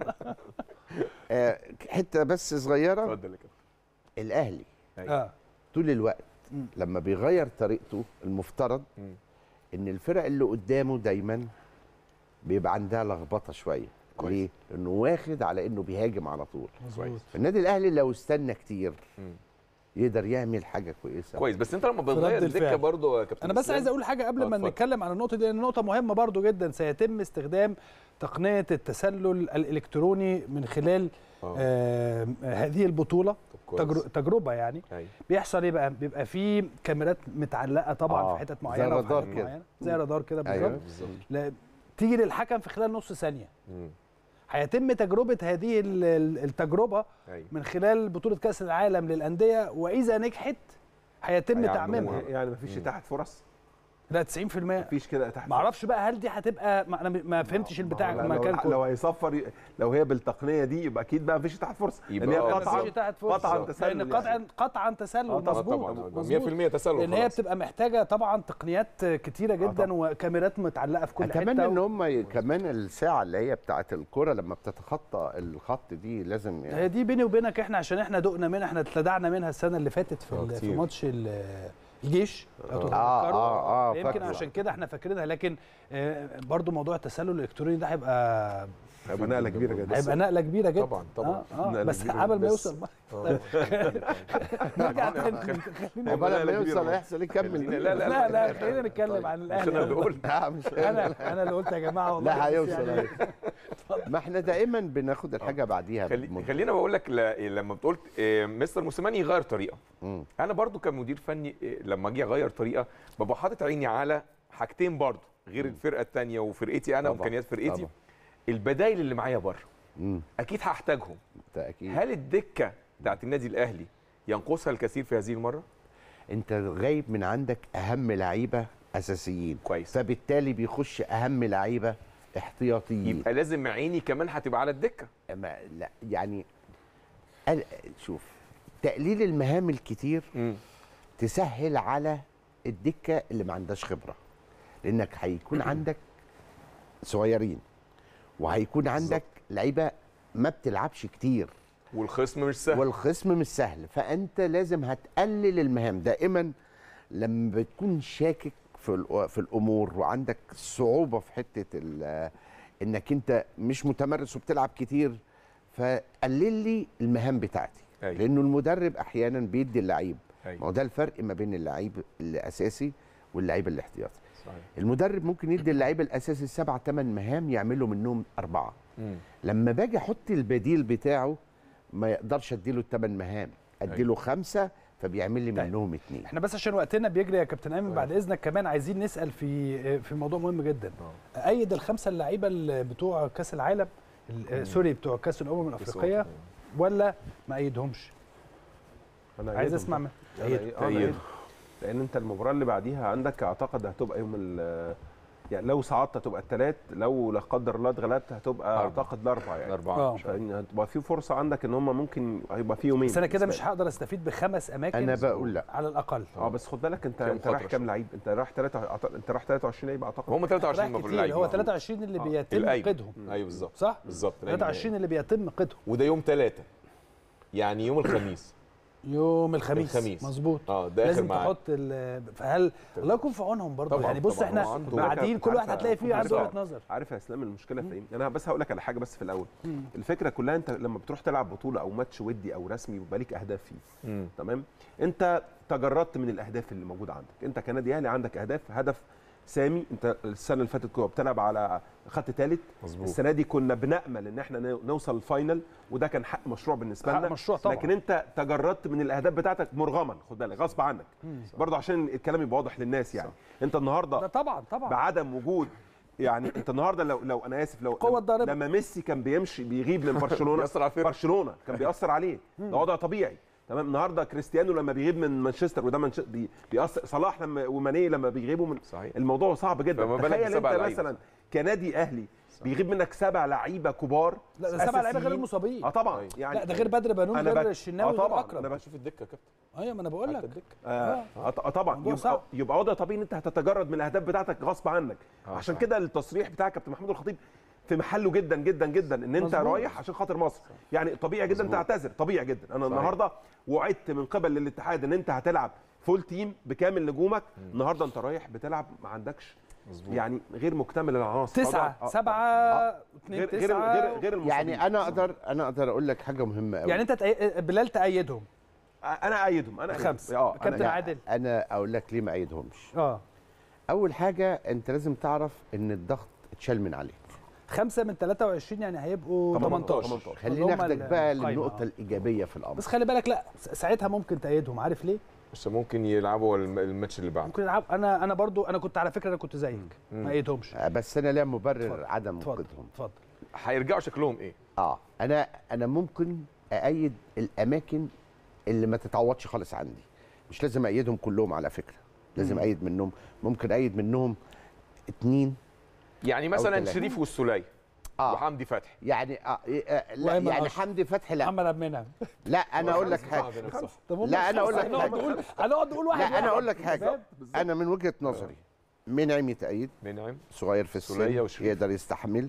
آه، حته بس صغيره اتفضل يا كابتن الاهلي اه طول الوقت مم. لما بيغير طريقته المفترض مم. ان الفرق اللي قدامه دايما بيبقى عندها لخبطه شويه كويس. ليه؟ لانه واخد على انه بيهاجم على طول مظبوط النادي الاهلي لو استنى كتير مم. يقدر يعمل حاجه كويسه كويس بس انت لما رد بتغير الفعل. الدكه برضه يا كابتن انا بس إسلام، عايز اقول حاجه قبل آه، ما اتفضل. نتكلم عن النقطه دي لان نقطه مهمه برضو جدا سيتم استخدام تقنيه التسلل الالكتروني من خلال آه. آه هذه البطوله طب كويس. تجر- تجربه يعني أيوة. بيحصل ايه بقى بيبقى في كاميرات متعلقه طبعا آه، في حتت زي معينه وفي الرادار حتت كده. معينة، زي رادار كده ايوه بالظبط بالظبط لا- تيجي للحكم في خلال نص ثانيه مم. هيتم تجربه هذه ال- ال- التجربه ايوه من خلال بطوله كاس العالم للانديه واذا نجحت هيتم هيعملوها. تعميمها يعني مفيش اتاحه فرص لا 90% مفيش كده اتاحه ما اعرفش بقى هل دي هتبقى ما انا ما فهمتش البتاع لو, المكان لو كله هيصفر لو هي بالتقنيه دي يبقى اكيد بقى مفيش اتاحه فرصه يبقى لان هي آه، قطعا مفيش تحت فرصة. قطعا لان تسلل قطعا يعني. قطعا تسلل آه، طبعاً، مظبوط طبعا مظبوط. 100% تسلل لان هي خلاص. بتبقى محتاجه طبعا تقنيات كتيره جدا طبعاً. وكاميرات متعلقه في كل اتمنى حته ان هم ي- كمان الساعه اللي هي بتاعه الكره لما بتتخطى الخط دي لازم هي دي بيني وبينك احنا عشان احنا دقنا منها احنا اتلدعنا منها السنه اللي فاتت في آه، ال- في كتير. ماتش ال- الجيش لو آه، تتذكروا آه، آه، يمكن فاكره. عشان كده احنا فاكرينها لكن آه، برضو موضوع التسلل الالكتروني ده هيبقى هيبقى نقله كبيره جدا هيبقى نقله كبيره جدا طبعاً، طبعاً. آه آه نقلة بس كبيرة قبل ما بس- يوصل آه. نرجع تاني خلينا- عقبال نقلة ما كبيرة يوصل برضه. هيحصل يكمل لا، لا، لا لا خلينا نتكلم عن مش الاهلي انا اللي أول. قلت لا مش انا انا اللي قلت يا جماعه والله لا بس هيوصل يعني- هيوصل. ما احنا دائما بناخد الحاجه بعديها خلي بمدة. خلينا بقول لك ل- لما بتقول آه، مستر موسيماني يغير طريقه مم. انا برضو كمدير فني آه، لما اجي اغير طريقه ببقى حاطط عيني على حاجتين برضو غير الفرقه الثانيه وفرقتي انا طبعاً، وامكانيات فرقتي طبعاً. البدايل اللي معايا بره مم. اكيد هحتاجهم تاكيد هل الدكه بتاعت النادي الاهلي ينقصها الكثير في هذه المره انت غايب من عندك اهم لعيبه اساسيين كويس فبالتالي بيخش اهم لعيبه احتياطيين يبقى لازم عيني كمان هتبقى على الدكه ما لا يعني ال- شوف تقليل المهام الكتير تسهل على الدكه اللي ما عندهاش خبره لانك هيكون عندك صغيرين وهيكون عندك لعيبه ما بتلعبش كتير والخصم مش سهل والخصم مش سهل فانت لازم هتقلل المهام دائما لما بتكون شاكك في الأ- في الامور وعندك صعوبه في حته ال- انك انت مش متمرس وبتلعب كتير فقلل لي المهام بتاعتي أيوة. لانه المدرب احيانا بيدي اللعيب أيوة. ما هو ده الفرق ما بين اللعيب الاساسي واللعيب الاحتياطي صحيح. المدرب ممكن يدي اللعيب الاساسي سبع ثمان مهام يعملوا منهم اربعه مم. لما باجي احط البديل بتاعه ما يقدرش اديله الثمان مهام اديله خمسه فبيعمل لي منهم اتنين احنا بس عشان وقتنا بيجري يا كابتن ايمن بعد اذنك كمان عايزين نسال في في موضوع مهم جدا ايد الخمسه اللعيبه اللي بتوع كاس العالم ال- سوري بتوع كاس الامم الافريقيه ولا ما ايدهمش أنا عايز أيدهم اسمع طبعاً. من أنا أيد. أيد- أنا أيد. أيد. لان انت المباراه اللي بعديها عندك اعتقد هتبقى يوم ال يعني لو صعدت هتبقى الثلاث لو لا قدر الله اتغلبت هتبقى أربعة. اعتقد الاربعه يعني الأربعة. آه. فإن هتبقى في فرصه عندك ان هم ممكن هيبقى في يومين بس انا كده بالنسبة مش هقدر استفيد بخمس اماكن انا بقول لا على الاقل اه بس خد بالك انت فيها انت رايح مخاطرة كام شوية. لعيب انت رايح 3 انت رايح 23 لعيب اعتقد هم 23 رايح المفروض كتير اللعيبة. هو 23 اللي آه. بيتم الأيمن. قيدهم ايوه بالظبط صح بالظبط لأن- 23 اللي بيتم قيدهم وده يوم ثلاثة يعني يوم الخميس يوم الخميس الخميس. مظبوط اه ده اخر لازم ميعاد تحط ال- فهل الله يكون في عونهم برضه طبعاً، يعني بص طبعاً. احنا هو عنده- قاعدين كل واحد هتلاقي فيه عنده صعب. وجهه نظر عارف يا اسلام المشكله في ايه؟ انا بس هقول لك على حاجه بس في الاول مم. الفكره كلها انت لما بتروح تلعب بطوله او ماتش ودي او رسمي بيبقى ليك اهداف فيه مم. تمام انت تجردت من الاهداف اللي موجوده عندك انت كنادي اهلي عندك اهداف هدف سامي انت السنه اللي فاتت كنت بتلعب على خط ثالث مظبوط السنه دي كنا بنامل ان احنا نو- نوصل الفاينل وده كان حق مشروع بالنسبه حق لنا مشروع طبعا لكن انت تجردت من الاهداف بتاعتك مرغما خد بالك غصب عنك برضه عشان الكلام يبقى واضح للناس يعني انت النهارده ده طبعا طبعا بعدم وجود يعني انت النهارده لو لو انا اسف لو قوة ضاربة. لما ميسي كان بيمشي بيغيب من برشلونه بيأثر على الفرقة. برشلونه كان بيأثر عليه ده وضع طبيعي تمام النهارده كريستيانو لما بيغيب من مانشستر وده منش... بي... بيأثر صلاح لما وماني لما بيغيبوا من صحيح الموضوع صعب جدا فما بالك تخيل انت بسبع لعيبة. مثلا كنادي اهلي بيغيب منك سبع لعيبه كبار لا ده سبع لعيبه غير أساسيين. المصابين اه طبعا أيوة. يعني لا ده غير بدر بنون أنا غير بك- الشناوي اه غير طبعا اكرم انا بك... شوف الدكه يا كابتن ايوه ما انا بقول حتى لك الدكه آه آه طبعا موضوع يبقى, صعب. يبقى وضع طبيعي ان انت هتتجرد من الاهداف بتاعتك غصب عنك آه، عشان صح. كده التصريح بتاع كابتن محمود الخطيب في محله جدا جدا جدا ان انت مظبوط. رايح عشان خاطر مصر يعني طبيعي جدا مظبوط. تعتذر طبيعي جدا انا صحيح. النهارده وعدت من قبل الاتحاد ان انت هتلعب فول تيم بكامل نجومك النهارده انت رايح بتلعب ما عندكش مظبوط يعني غير مكتمل العناصر تسعه آه، آه، سبعه آه. اثنين غير غير تسعه غير غير المصابين. يعني انا اقدر انا اقدر اقول لك حاجه مهمه قوي يعني انت تأي... بلال تأيدهم انا ايدهم انا أيدهم. الخمسة. اه كابتن أنا عادل انا اقول لك ليه ما ايدهمش اه اول حاجه انت لازم تعرف ان الضغط اتشال من عليك خمسه من 23 يعني هيبقوا 18 18. خلينا هم ناخدك بقى القايمة، للنقطه آه. الايجابيه في الامر بس خلي بالك لا س- ساعتها ممكن تأيدهم عارف ليه؟ بس ممكن يلعبوا الم- الماتش اللي بعده ممكن يلعب انا انا برضو انا كنت على فكره انا كنت زيك مم. ما أيدهمش آه، بس انا ليا مبرر اتفضل، عدم اتفضل وجودهم اتفضل هيرجعوا شكلهم ايه اه انا انا ممكن اأيد الاماكن اللي ما تتعوضش خالص عندي مش لازم ايدهم كلهم على فكره لازم مم. ايد منهم ممكن ايد منهم اتنين يعني مثلا تلاتة. شريف والسوليه اه وحمدي فتحي يعني آه إيه، آه لا وأيمن يعني أشرف. حمدي فتحي لا محمد عبد المنعم لا انا اقول لك حاجه طب هم لا، أنا أقول لك هنقعد حاجة. نقول هنقعد نقول واحد لا انا واحد. اقول لك حاجه تمام؟ انا من وجهه نظري منعم يتأيد منعم صغير في سولية السن وشريف. يقدر يستحمل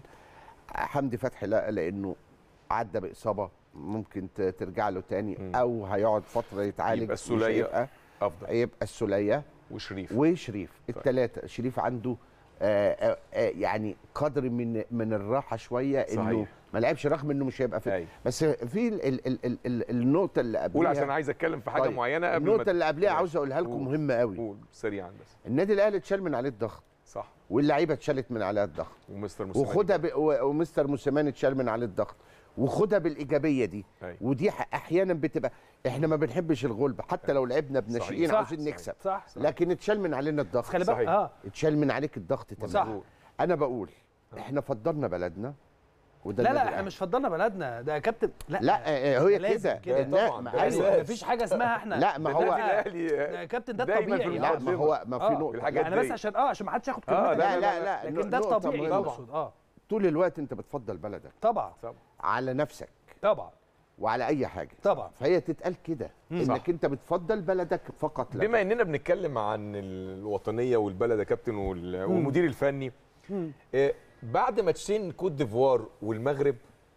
حمدي فتحي لا لانه عدى باصابه ممكن ت- ترجع له تاني مم. او هيقعد فتره يتعالج يبقى مش السولية هيبقى افضل هيبقى السوليه وشريف وشريف الثلاثه شريف عنده آه آه آه يعني قدر من من الراحه شويه انه صحيح. ما لعبش رغم انه مش هيبقى في أيوة. بس في ال ال ال ال ال النقطه اللي قول قبلها عشان عايز اتكلم في حاجه طيب، معينه قبل النقطه ما اللي قبلها ماشي. عاوز اقولها لكم قول. مهمه قوي قول سريعا بس النادي الاهلي اتشال من عليه الضغط صح واللعيبه اتشالت من عليها الضغط ومستر موسيماني وخدها ب... و- ومستر موسيماني اتشال من عليه الضغط وخدها بالايجابيه دي أيوة. ودي ح- احيانا بتبقى احنا ما بنحبش الغلب حتى لو لعبنا بناشئين صح، عاوزين صح، نكسب صح لكن اتشال من علينا الضغط بس خلي بالك صحيح. اه اتشال من عليك الضغط صح. تمام انا بقول احنا فضلنا بلدنا وده لا النادي لا احنا الأهلي. مش فضلنا بلدنا ده يا كابتن لا لا آه، هي لازم كده كده. لا، طبعاً، ما- ده يعني أيوة. مفيش حاجه اسمها احنا لا ما النادي هو الاهلي يا كابتن ده دايماً في طبيعي لا المقدمة. ما هو ما في آه. نقطه الحاجات يعني بس دي. عشان اه عشان ما حدش ياخد آه، كلمتك لا لا لا لكن ده نقطة الطبيعي مهمة. يقصد اه طول الوقت انت بتفضل بلدك طبعا على نفسك طبعا وعلى اي حاجه طبعا فهي تتقال كده انك انت بتفضل بلدك فقط لا بما اننا بنتكلم عن الوطنيه والبلد يا كابتن وال- والمدير الفني آه، بعد ماتشين كوت ديفوار والمغرب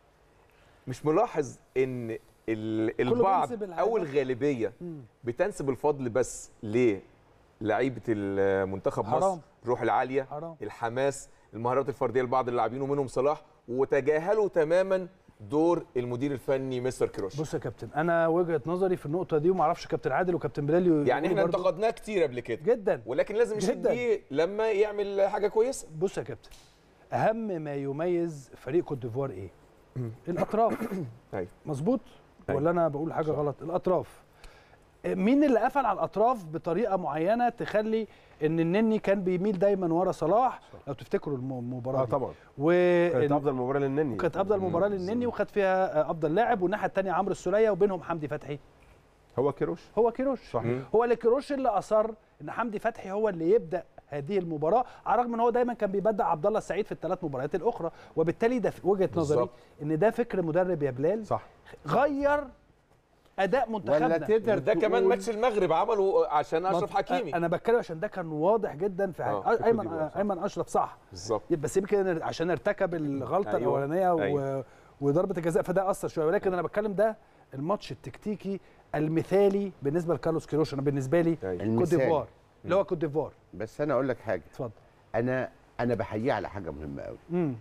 مش ملاحظ ان ال- البعض بينسب العادة. او الغالبيه بتنسب الفضل بس للعيبه المنتخب حرام. مصر الروح العاليه حرام. الحماس المهارات الفرديه لبعض اللاعبين ومنهم صلاح وتجاهلوا تماما دور المدير الفني مستر كروش بص يا كابتن انا وجهه نظري في النقطه دي وما اعرفش كابتن عادل وكابتن بلال يقولوا يعني احنا برضو. انتقدناه كتير قبل كده جدا ولكن لازم نشيد جداً. بيه لما يعمل حاجه كويسه بص يا كابتن اهم ما يميز فريق كوت ديفوار ايه الاطراف أيوة. مظبوط أيوة. ولا انا بقول حاجه غلط الاطراف مين اللي قفل على الاطراف بطريقه معينه تخلي ان النني كان بيميل دايما ورا صلاح لو تفتكروا الم- المباراه اه دي. طبعا و كانت افضل مباراه للنني كانت افضل مباراه للنني وخد فيها آه، افضل لاعب والناحيه الثانيه عمرو السوليه وبينهم حمدي فتحي هو كيروش هو كيروش صحيح. هو اللي كيروش اللي اصر ان حمدي فتحي هو اللي يبدا هذه المباراه على الرغم ان هو دايما كان بيبدع عبد الله السعيد في الثلاث مباريات الاخرى وبالتالي ده في وجهه نظري بالظبط. ان ده فكر مدرب يا بلال صح غير اداء منتخبنا ولا تقدر ده كمان تقول- ماتش المغرب عمله عشان اشرف ما- حكيمي انا بتكلم عشان ده كان واضح جدا في آه، حاجة. في ايمن كوت ديفوار، صح. ايمن اشرف صح بالظبط بس يمكن عشان ارتكب الغلطه أيوة، أيوة. الاولانيه و... أيوة. وضربه الجزاء فده اثر شويه ولكن انا بتكلم ده الماتش التكتيكي المثالي بالنسبه لكارلوس كيروش انا بالنسبه لي كوت المثالي. ديفوار اللي هو كوت ديفوار بس انا اقول لك حاجه اتفضل انا انا بحييه على حاجه مهمه قوي امم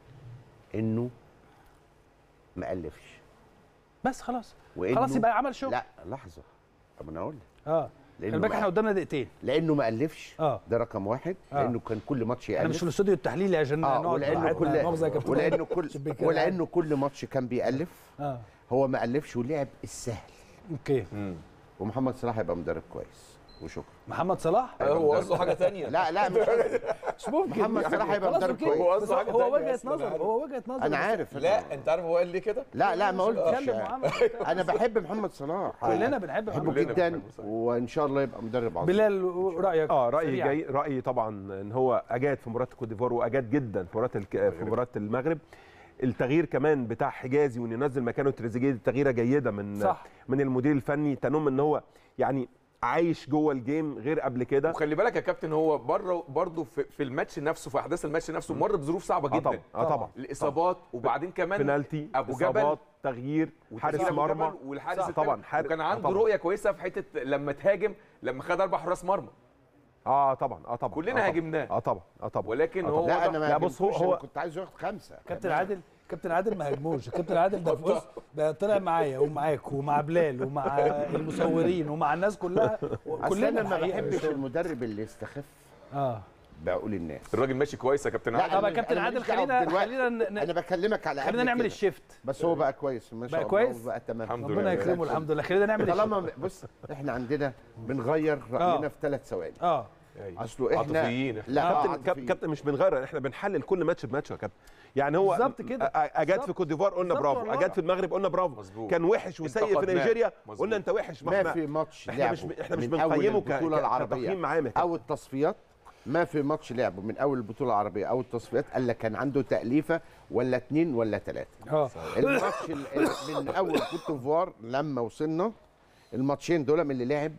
انه ما الفش بس خلاص وإنه خلاص يبقى عمل شغل لا لحظه طب انا اقول لك اه لانه خلي بالك ما- احنا قدامنا دقيقتين لانه ما الفش اه ده رقم واحد آه. لانه كان كل ماتش احنا مش في يالف الاستوديو التحليلي عشان اه نقعد ولانه براحتنا. كل مؤاخذة يا كابتن. ولانه كل شبيك كده. ولانه كل ماتش كان بيالف اه هو ما الفش ولعب السهل اوكي ومحمد صلاح هيبقى مدرب كويس وشكرا محمد صلاح هو قصده حاجه ثانيه لا لا مش قصدي. مش ممكن محمد صلاح هيبقى خلاص مدرب أوكي. كويس هو بس قصده حاجه هو ثانيه وجهه أصلاً، نظر أنا عارف. هو وجهه نظر انا بس عارف لا انت عارف هو قال ليه كده لا لا ما قلتش اتكلم وعمل انا بحب محمد صلاح كلنا بنحب بحبه محمد كلنا جدا بنحبه صحيح. وان شاء الله يبقى مدرب عظيم بلال رايك اه رايي سريعاً. جاي رايي طبعا ان هو اجاد في مباراه كوت ديفوار واجاد جدا في مباراه الك... في مباراه المغرب التغيير كمان بتاع حجازي وان ينزل مكانه تريزيجيه دي تغييره جيده من صح. من المدير الفني تنم ان هو يعني عايش جوه الجيم غير قبل كده وخلي بالك يا كابتن هو بره برضه في, في الماتش نفسه في احداث الماتش نفسه مر بظروف صعبه اه جدا طبعا اه طبعا الاصابات وبعدين كمان بنالتي ابو جبل إصابات، تغيير حارس وتغيير أبو مرمى جبل والحارس صح، التاني. طبعا حارس وكان آه عنده طبعاً. رؤيه كويسه في حته لما تهاجم لما خد اربع حراس مرمى اه طبعا اه طبعا كلنا آه طبعاً. هاجمناه. اه طبعا اه طبعا ولكن آه هو لا انا ما لا، بص، هو- هاجمتوش، أنا هو- كنت عايز ياخد خمسه كابتن عادل كابتن عادل ما هاجموش كابتن عادل ده بص ده طلع معايا ومعاك ومع بلال ومع المصورين ومع الناس كلها اصل كلنا انا ما الحقيقة بحبش شغل. المدرب اللي يستخف اه بعقول الناس الراجل ماشي كويس يا كابتن لا، عادل طب يا أنا- كابتن أنا عادل ماليش دعوة خلينا دلوقتي. خلينا ن- انا بكلمك على خلينا قبل نعمل كده. الشيفت بس هو بقى كويس ما شاء بقى الله كويس؟ وبقى تمام الحمد ربنا لله. يكرمه الحمد لله خلينا نعمل الشيفت طالما بص احنا عندنا بنغير راينا آه. في ثلاث ثواني اه اصله احنا عاطفيين إحنا. لا كابتن عاطفيين. كابتن, كابتن مش بنغير احنا بنحلل كل ماتش بماتش يا كابتن يعني هو بالظبط كده. أ- أ- اجاد بالظبط. في كوت ديفوار قلنا بالظبط برافو والله. اجاد في المغرب قلنا برافو مظبوط. كان وحش وسيء في انتقدناه. نيجيريا مظبوط. قلنا انت وحش ما ما احنا في ماتش احنا مش لعبه احنا مش من أول بنقيمه ك- البطولة ك- العربية كتقييم معاه يا كابتن. او التصفيات ما في ماتش لعبه من اول البطوله العربيه او التصفيات الا كان عنده تاليفه ولا اتنين ولا ثلاثه اه الماتش ال- ال- من اول كوت ديفوار لما وصلنا الماتشين دول من اللي لعب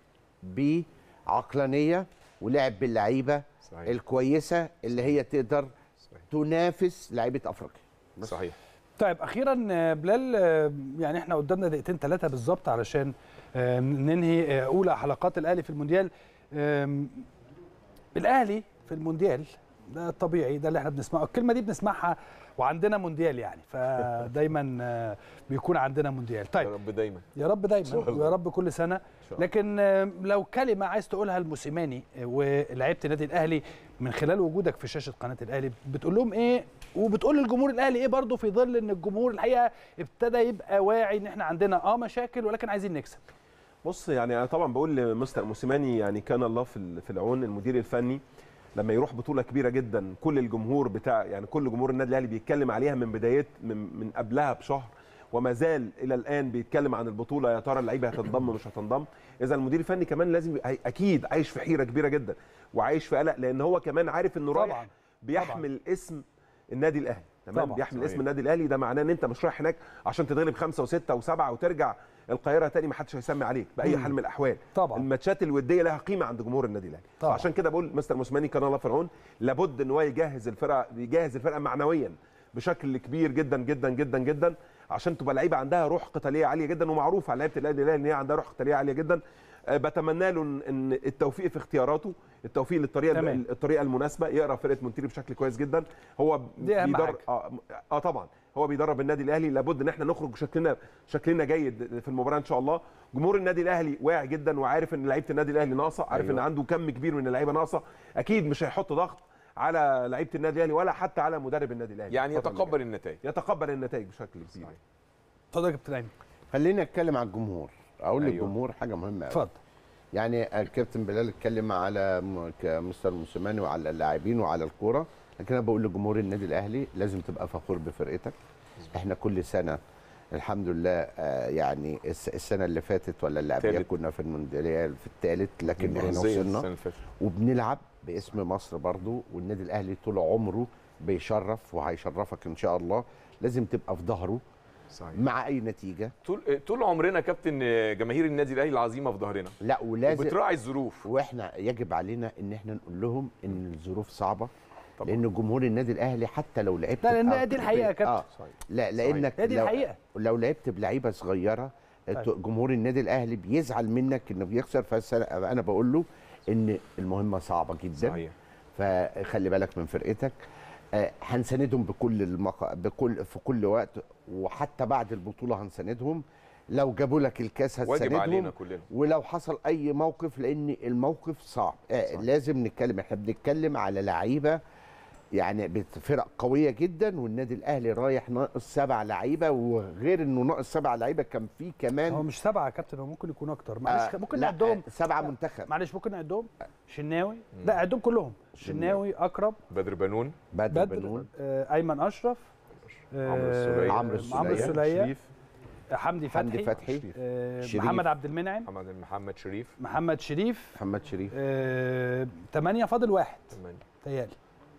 بعقلانيه ولعب باللعيبه صحيح. الكويسه اللي هي تقدر صحيح. تنافس لعيبه افريقيا صحيح طيب اخيرا آه، بلال آه، يعني احنا قدامنا دقيقتين ثلاثه بالظبط علشان آه، ننهي آه، اولى حلقات الاهلي في المونديال آم، الاهلي في المونديال ده الطبيعي ده اللي احنا بنسمعه الكلمه دي بنسمعها وعندنا مونديال يعني فدايما آه، بيكون عندنا مونديال يا طيب رب دايما يا رب دايما شاء الله. ويا رب كل سنه شاء الله. لكن آه، لو كلمه عايز تقولها لموسيماني آه، ولعيبه النادي الاهلي من خلال وجودك في شاشه قناه الاهلي بتقول لهم ايه وبتقول للجمهور الاهلي ايه برضه في ظل ان الجمهور الحقيقه ابتدى يبقى واعي ان احنا عندنا اه مشاكل ولكن عايزين نكسب بص يعني انا طبعا بقول لمستر موسيماني يعني كان الله في ال- في العون المدير الفني لما يروح بطوله كبيره جدا كل الجمهور بتاع يعني كل جمهور النادي الاهلي بيتكلم عليها من بدايه من, من قبلها بشهر وما زال الى الان بيتكلم عن البطوله يا ترى اللعيبه هتنضم مش هتنضم اذا المدير الفني كمان لازم يبقى- اكيد عايش في حيره كبيره جدا وعايش في قلق لان هو كمان عارف انه طبعاً. رايح بيحمل اسم النادي الاهلي تمام طبعاً. بيحمل صحيح. اسم النادي الاهلي ده معناه ان انت مش رايح هناك عشان تتغلب خمسه وسته وسبعه وترجع القاهره تاني ما حدش هيسمي عليك باي مم. حال من الاحوال طبعاً. الماتشات الوديه لها قيمه عند جمهور النادي الاهلي طبعاً. عشان كده بقول مستر موسيماني كان الله في العون لابد ان هو يجهز الفرقه يجهز الفرقه معنويا بشكل كبير جدا جدا جدا جدا عشان تبقى لعيبه عندها روح قتاليه عاليه جدا ومعروف على لعيبه النادي الاهلي ان هي عندها روح قتاليه عاليه جدا آه، بتمنى له إن- ان التوفيق في اختياراته التوفيق للطريقه تمام. الطريقه المناسبه يقرا فرقه مونتيري بشكل كويس جدا هو دي أهم بيدرب حاجة. اه, آه طبعا هو بيدرب النادي الاهلي لابد ان احنا نخرج شكلنا شكلنا جيد في المباراه ان شاء الله جمهور النادي الاهلي واعي جدا وعارف ان لعيبه النادي الاهلي ناقصه عارف أيوة. ان عنده كم كبير من اللعيبه ناقصه اكيد مش هيحط ضغط على لعيبه النادي الاهلي ولا حتى على مدرب النادي الاهلي يعني الفترة اللي يتقبل النتائج جايه. يتقبل النتائج بشكل كبير اتفضل يا كابتن ايمن خلينا نتكلم على الجمهور اقول أيوة. للجمهور حاجه مهمه قوي اتفضل يعني الكابتن بلال اتكلم على م- ك- مستر موسيماني وعلى اللاعبين وعلى الكوره لكن انا بقول لجمهور النادي الاهلي لازم تبقى فخور بفرقتك احنا كل سنه الحمد لله آه، يعني الس- السنه اللي فاتت ولا اللي قبلها تالت. كنا في المونديال في الثالث لكن احنا البرازيل السنة وصلنا اللي فاتت. وبنلعب باسم مصر برضو والنادي الاهلي طول عمره بيشرف وهيشرفك ان شاء الله لازم تبقى في ظهره صحيح مع اي نتيجه طول طول عمرنا كابتن جماهير النادي الاهلي العظيمه في ظهرنا لا ولازم وبتراعي الظروف واحنا يجب علينا ان احنا نقول لهم ان الظروف صعبه طبعا. لان جمهور النادي الاهلي حتى لو لعبت لا لان بأرض دي الحقيقه يا البيت- كابتن اه لا لانك هي دي لو, الحقيقه لو لعبت بلعيبه صغيره طيب. جمهور النادي الاهلي بيزعل منك انه بيخسر فانا بقول له ان المهمه صعبه جدا صحيح فخلي بالك من فرقتك آه، هنساندهم بكل المق... بكل في كل وقت وحتى بعد البطوله هنساندهم لو جابوا لك الكاس واجب هتساندهم علينا كلنا ولو حصل اي موقف لان الموقف صعب آه لازم نتكلم احنا بنتكلم على لعيبه يعني بت- فرق قويه جدا والنادي الاهلي رايح ناقص سبع لعيبه وغير انه ناقص سبع لعيبه كان في كمان هو مش سبعه يا كابتن هو ممكن يكون اكتر معلش آه، ممكن لا، نعدهم آه، سبعه منتخب معلش ممكن نعدهم شناوي لا عدهم كلهم شناوي اكرم بدر بنون بدر بدر بنون آه، ايمن اشرف آه، عمرو السولية. عمرو السولية. عمرو السوليه شريف حمدي فتحي حمدي فتحي آه، شريف. محمد عبد المنعم محمد محمد شريف محمد شريف محمد شريف آه، ثمانية فاضل واحد ثمانية. تهيألي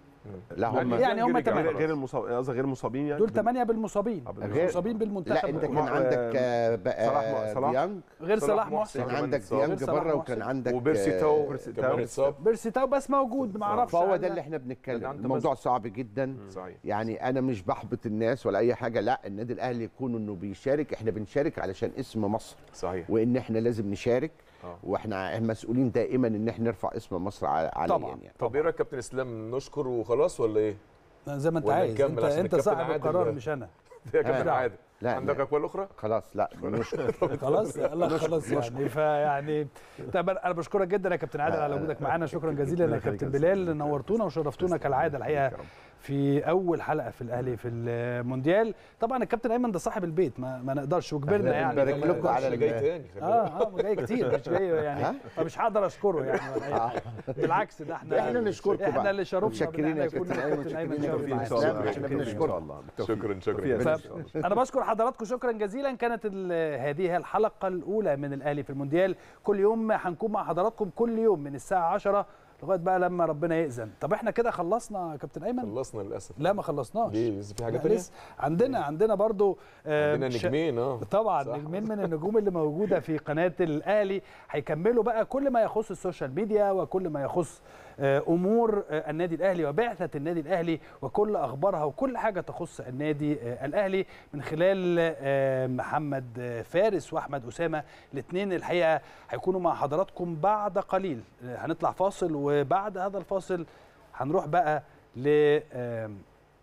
لا هم يعني هم رجع تمام. غير غير المصاب قصدي غير المصابين يعني دول ثمانية بالمصابين آه، غير- مصابين لا بالمنتخب انت كان مع- عندك آه، بقى صلاح- صلاح. ديانج غير صلاح صلاح محسن. محسن كان كمان عندك اتصاب. ديانج غير صلاح بره محسن. وكان عندك وبيرسي آه، تاو بيرسي كمان تاو. اتصاب بيرسي تاو بس موجود ما اعرفش فهو عنه. ده اللي احنا ده بنتكلم عنده الموضوع صعب جدا صحيح يعني انا مش بحبط الناس ولا اي حاجه لا النادي الاهلي يكون انه بيشارك احنا بنشارك علشان اسم مصر صحيح وان احنا لازم نشارك آه. واحنا مسؤولين دائما ان احنا نرفع اسم مصر ع- عاليا طبعاً. يعني طب ايه رايك كابتن اسلام نشكر وخلاص ولا ايه؟ زي ما انت ولا عايز نكمل انت عشان انت الكابتن صاحب عادل القرار ده. مش انا يا كابتن لا. عادل لا عندك لا. اقوال اخرى؟ خلاص لا نشكر خلاص لا خلاص يعني فيعني طب انا بشكرك جدا يا كابتن عادل على وجودك معانا شكرا جزيلا يا كابتن بلال نورتونا وشرفتونا كالعاده الحقيقه في اول حلقه في الاهلي في المونديال طبعا الكابتن ايمن ده صاحب البيت ما, ما نقدرش وكبرنا يعني بنبارك فما لكم نقدرش. على اللي جاي تاني خلي بالك. اه اه جاي كتير مش جاي يعني ها؟ فمش هقدر اشكره يعني ولا أي حاجة. بالعكس ده احنا احنا نشكركم احنا بقى. اللي شرفنا متشكرين بإن يا إحنا يكون كابتن أيمن، كابتن ايمن متشكرين شوقي يا معانا. كابتن شكراً احنا جداً. بنشكركم شكرا شكرا فيها جدا. ف- انا بشكر حضراتكم شكرا جزيلا كانت ال- هذه هي الحلقه الاولى من الاهلي في المونديال كل يوم هنكون مع حضراتكم كل يوم من الساعه 10 لغايه بقى لما ربنا يأذن طب احنا كده خلصنا يا كابتن ايمن خلصنا للاسف لا ما خلصناش ليه لسه في حاجه لا، تانية؟ لسه عندنا عندنا برضو آه، عندنا ش- نجمين اه طبعا صح. نجمين من النجوم اللي موجوده في قناه الاهلي هيكملوا بقى كل ما يخص السوشيال ميديا وكل ما يخص آه، امور آه، النادي الاهلي وبعثه النادي الاهلي وكل اخبارها وكل حاجه تخص النادي آه، الاهلي من خلال آه، محمد آه، فارس واحمد اسامه الاثنين الحقيقه هيكونوا مع حضراتكم بعد قليل آه، هنطلع فاصل وبعد هذا الفاصل هنروح بقى ل آم،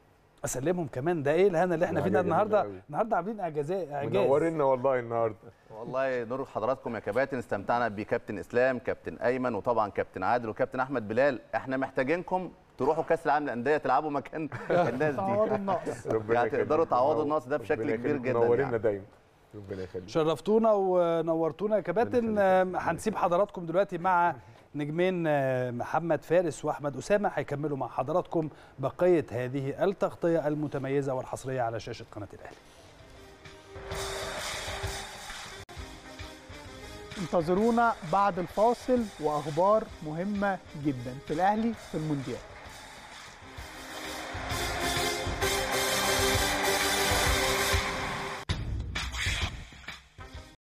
اسلمهم كمان ده ايه الهنا اللي احنا حاجة فيه ده جميلة النهارده أوي. النهارده عاملين اعجازات اعجاز منورنا والله النهارده والله نور حضراتكم يا كباتن استمتعنا بكابتن اسلام كابتن ايمن وطبعا كابتن عادل وكابتن احمد بلال احنا محتاجينكم تروحوا كاس العالم للانديه تلعبوا مكان الناس تعوضوا دي النقص ربنا يعني يخليك. تقدروا تعوضوا النقص ده بشكل ربنا كبير يخليك. جدا منورنا يعني. دايما ربنا يخليك شرفتونا ونورتونا يا كباتن آم، هنسيب حضراتكم دلوقتي مع نجمين آه، محمد فارس واحمد اسامه هيكملوا مع حضراتكم بقيه هذه التغطيه المتميزه والحصريه على شاشه قناه الاهلي انتظرونا بعد الفاصل واخبار مهمه جدا في الاهلي في المونديال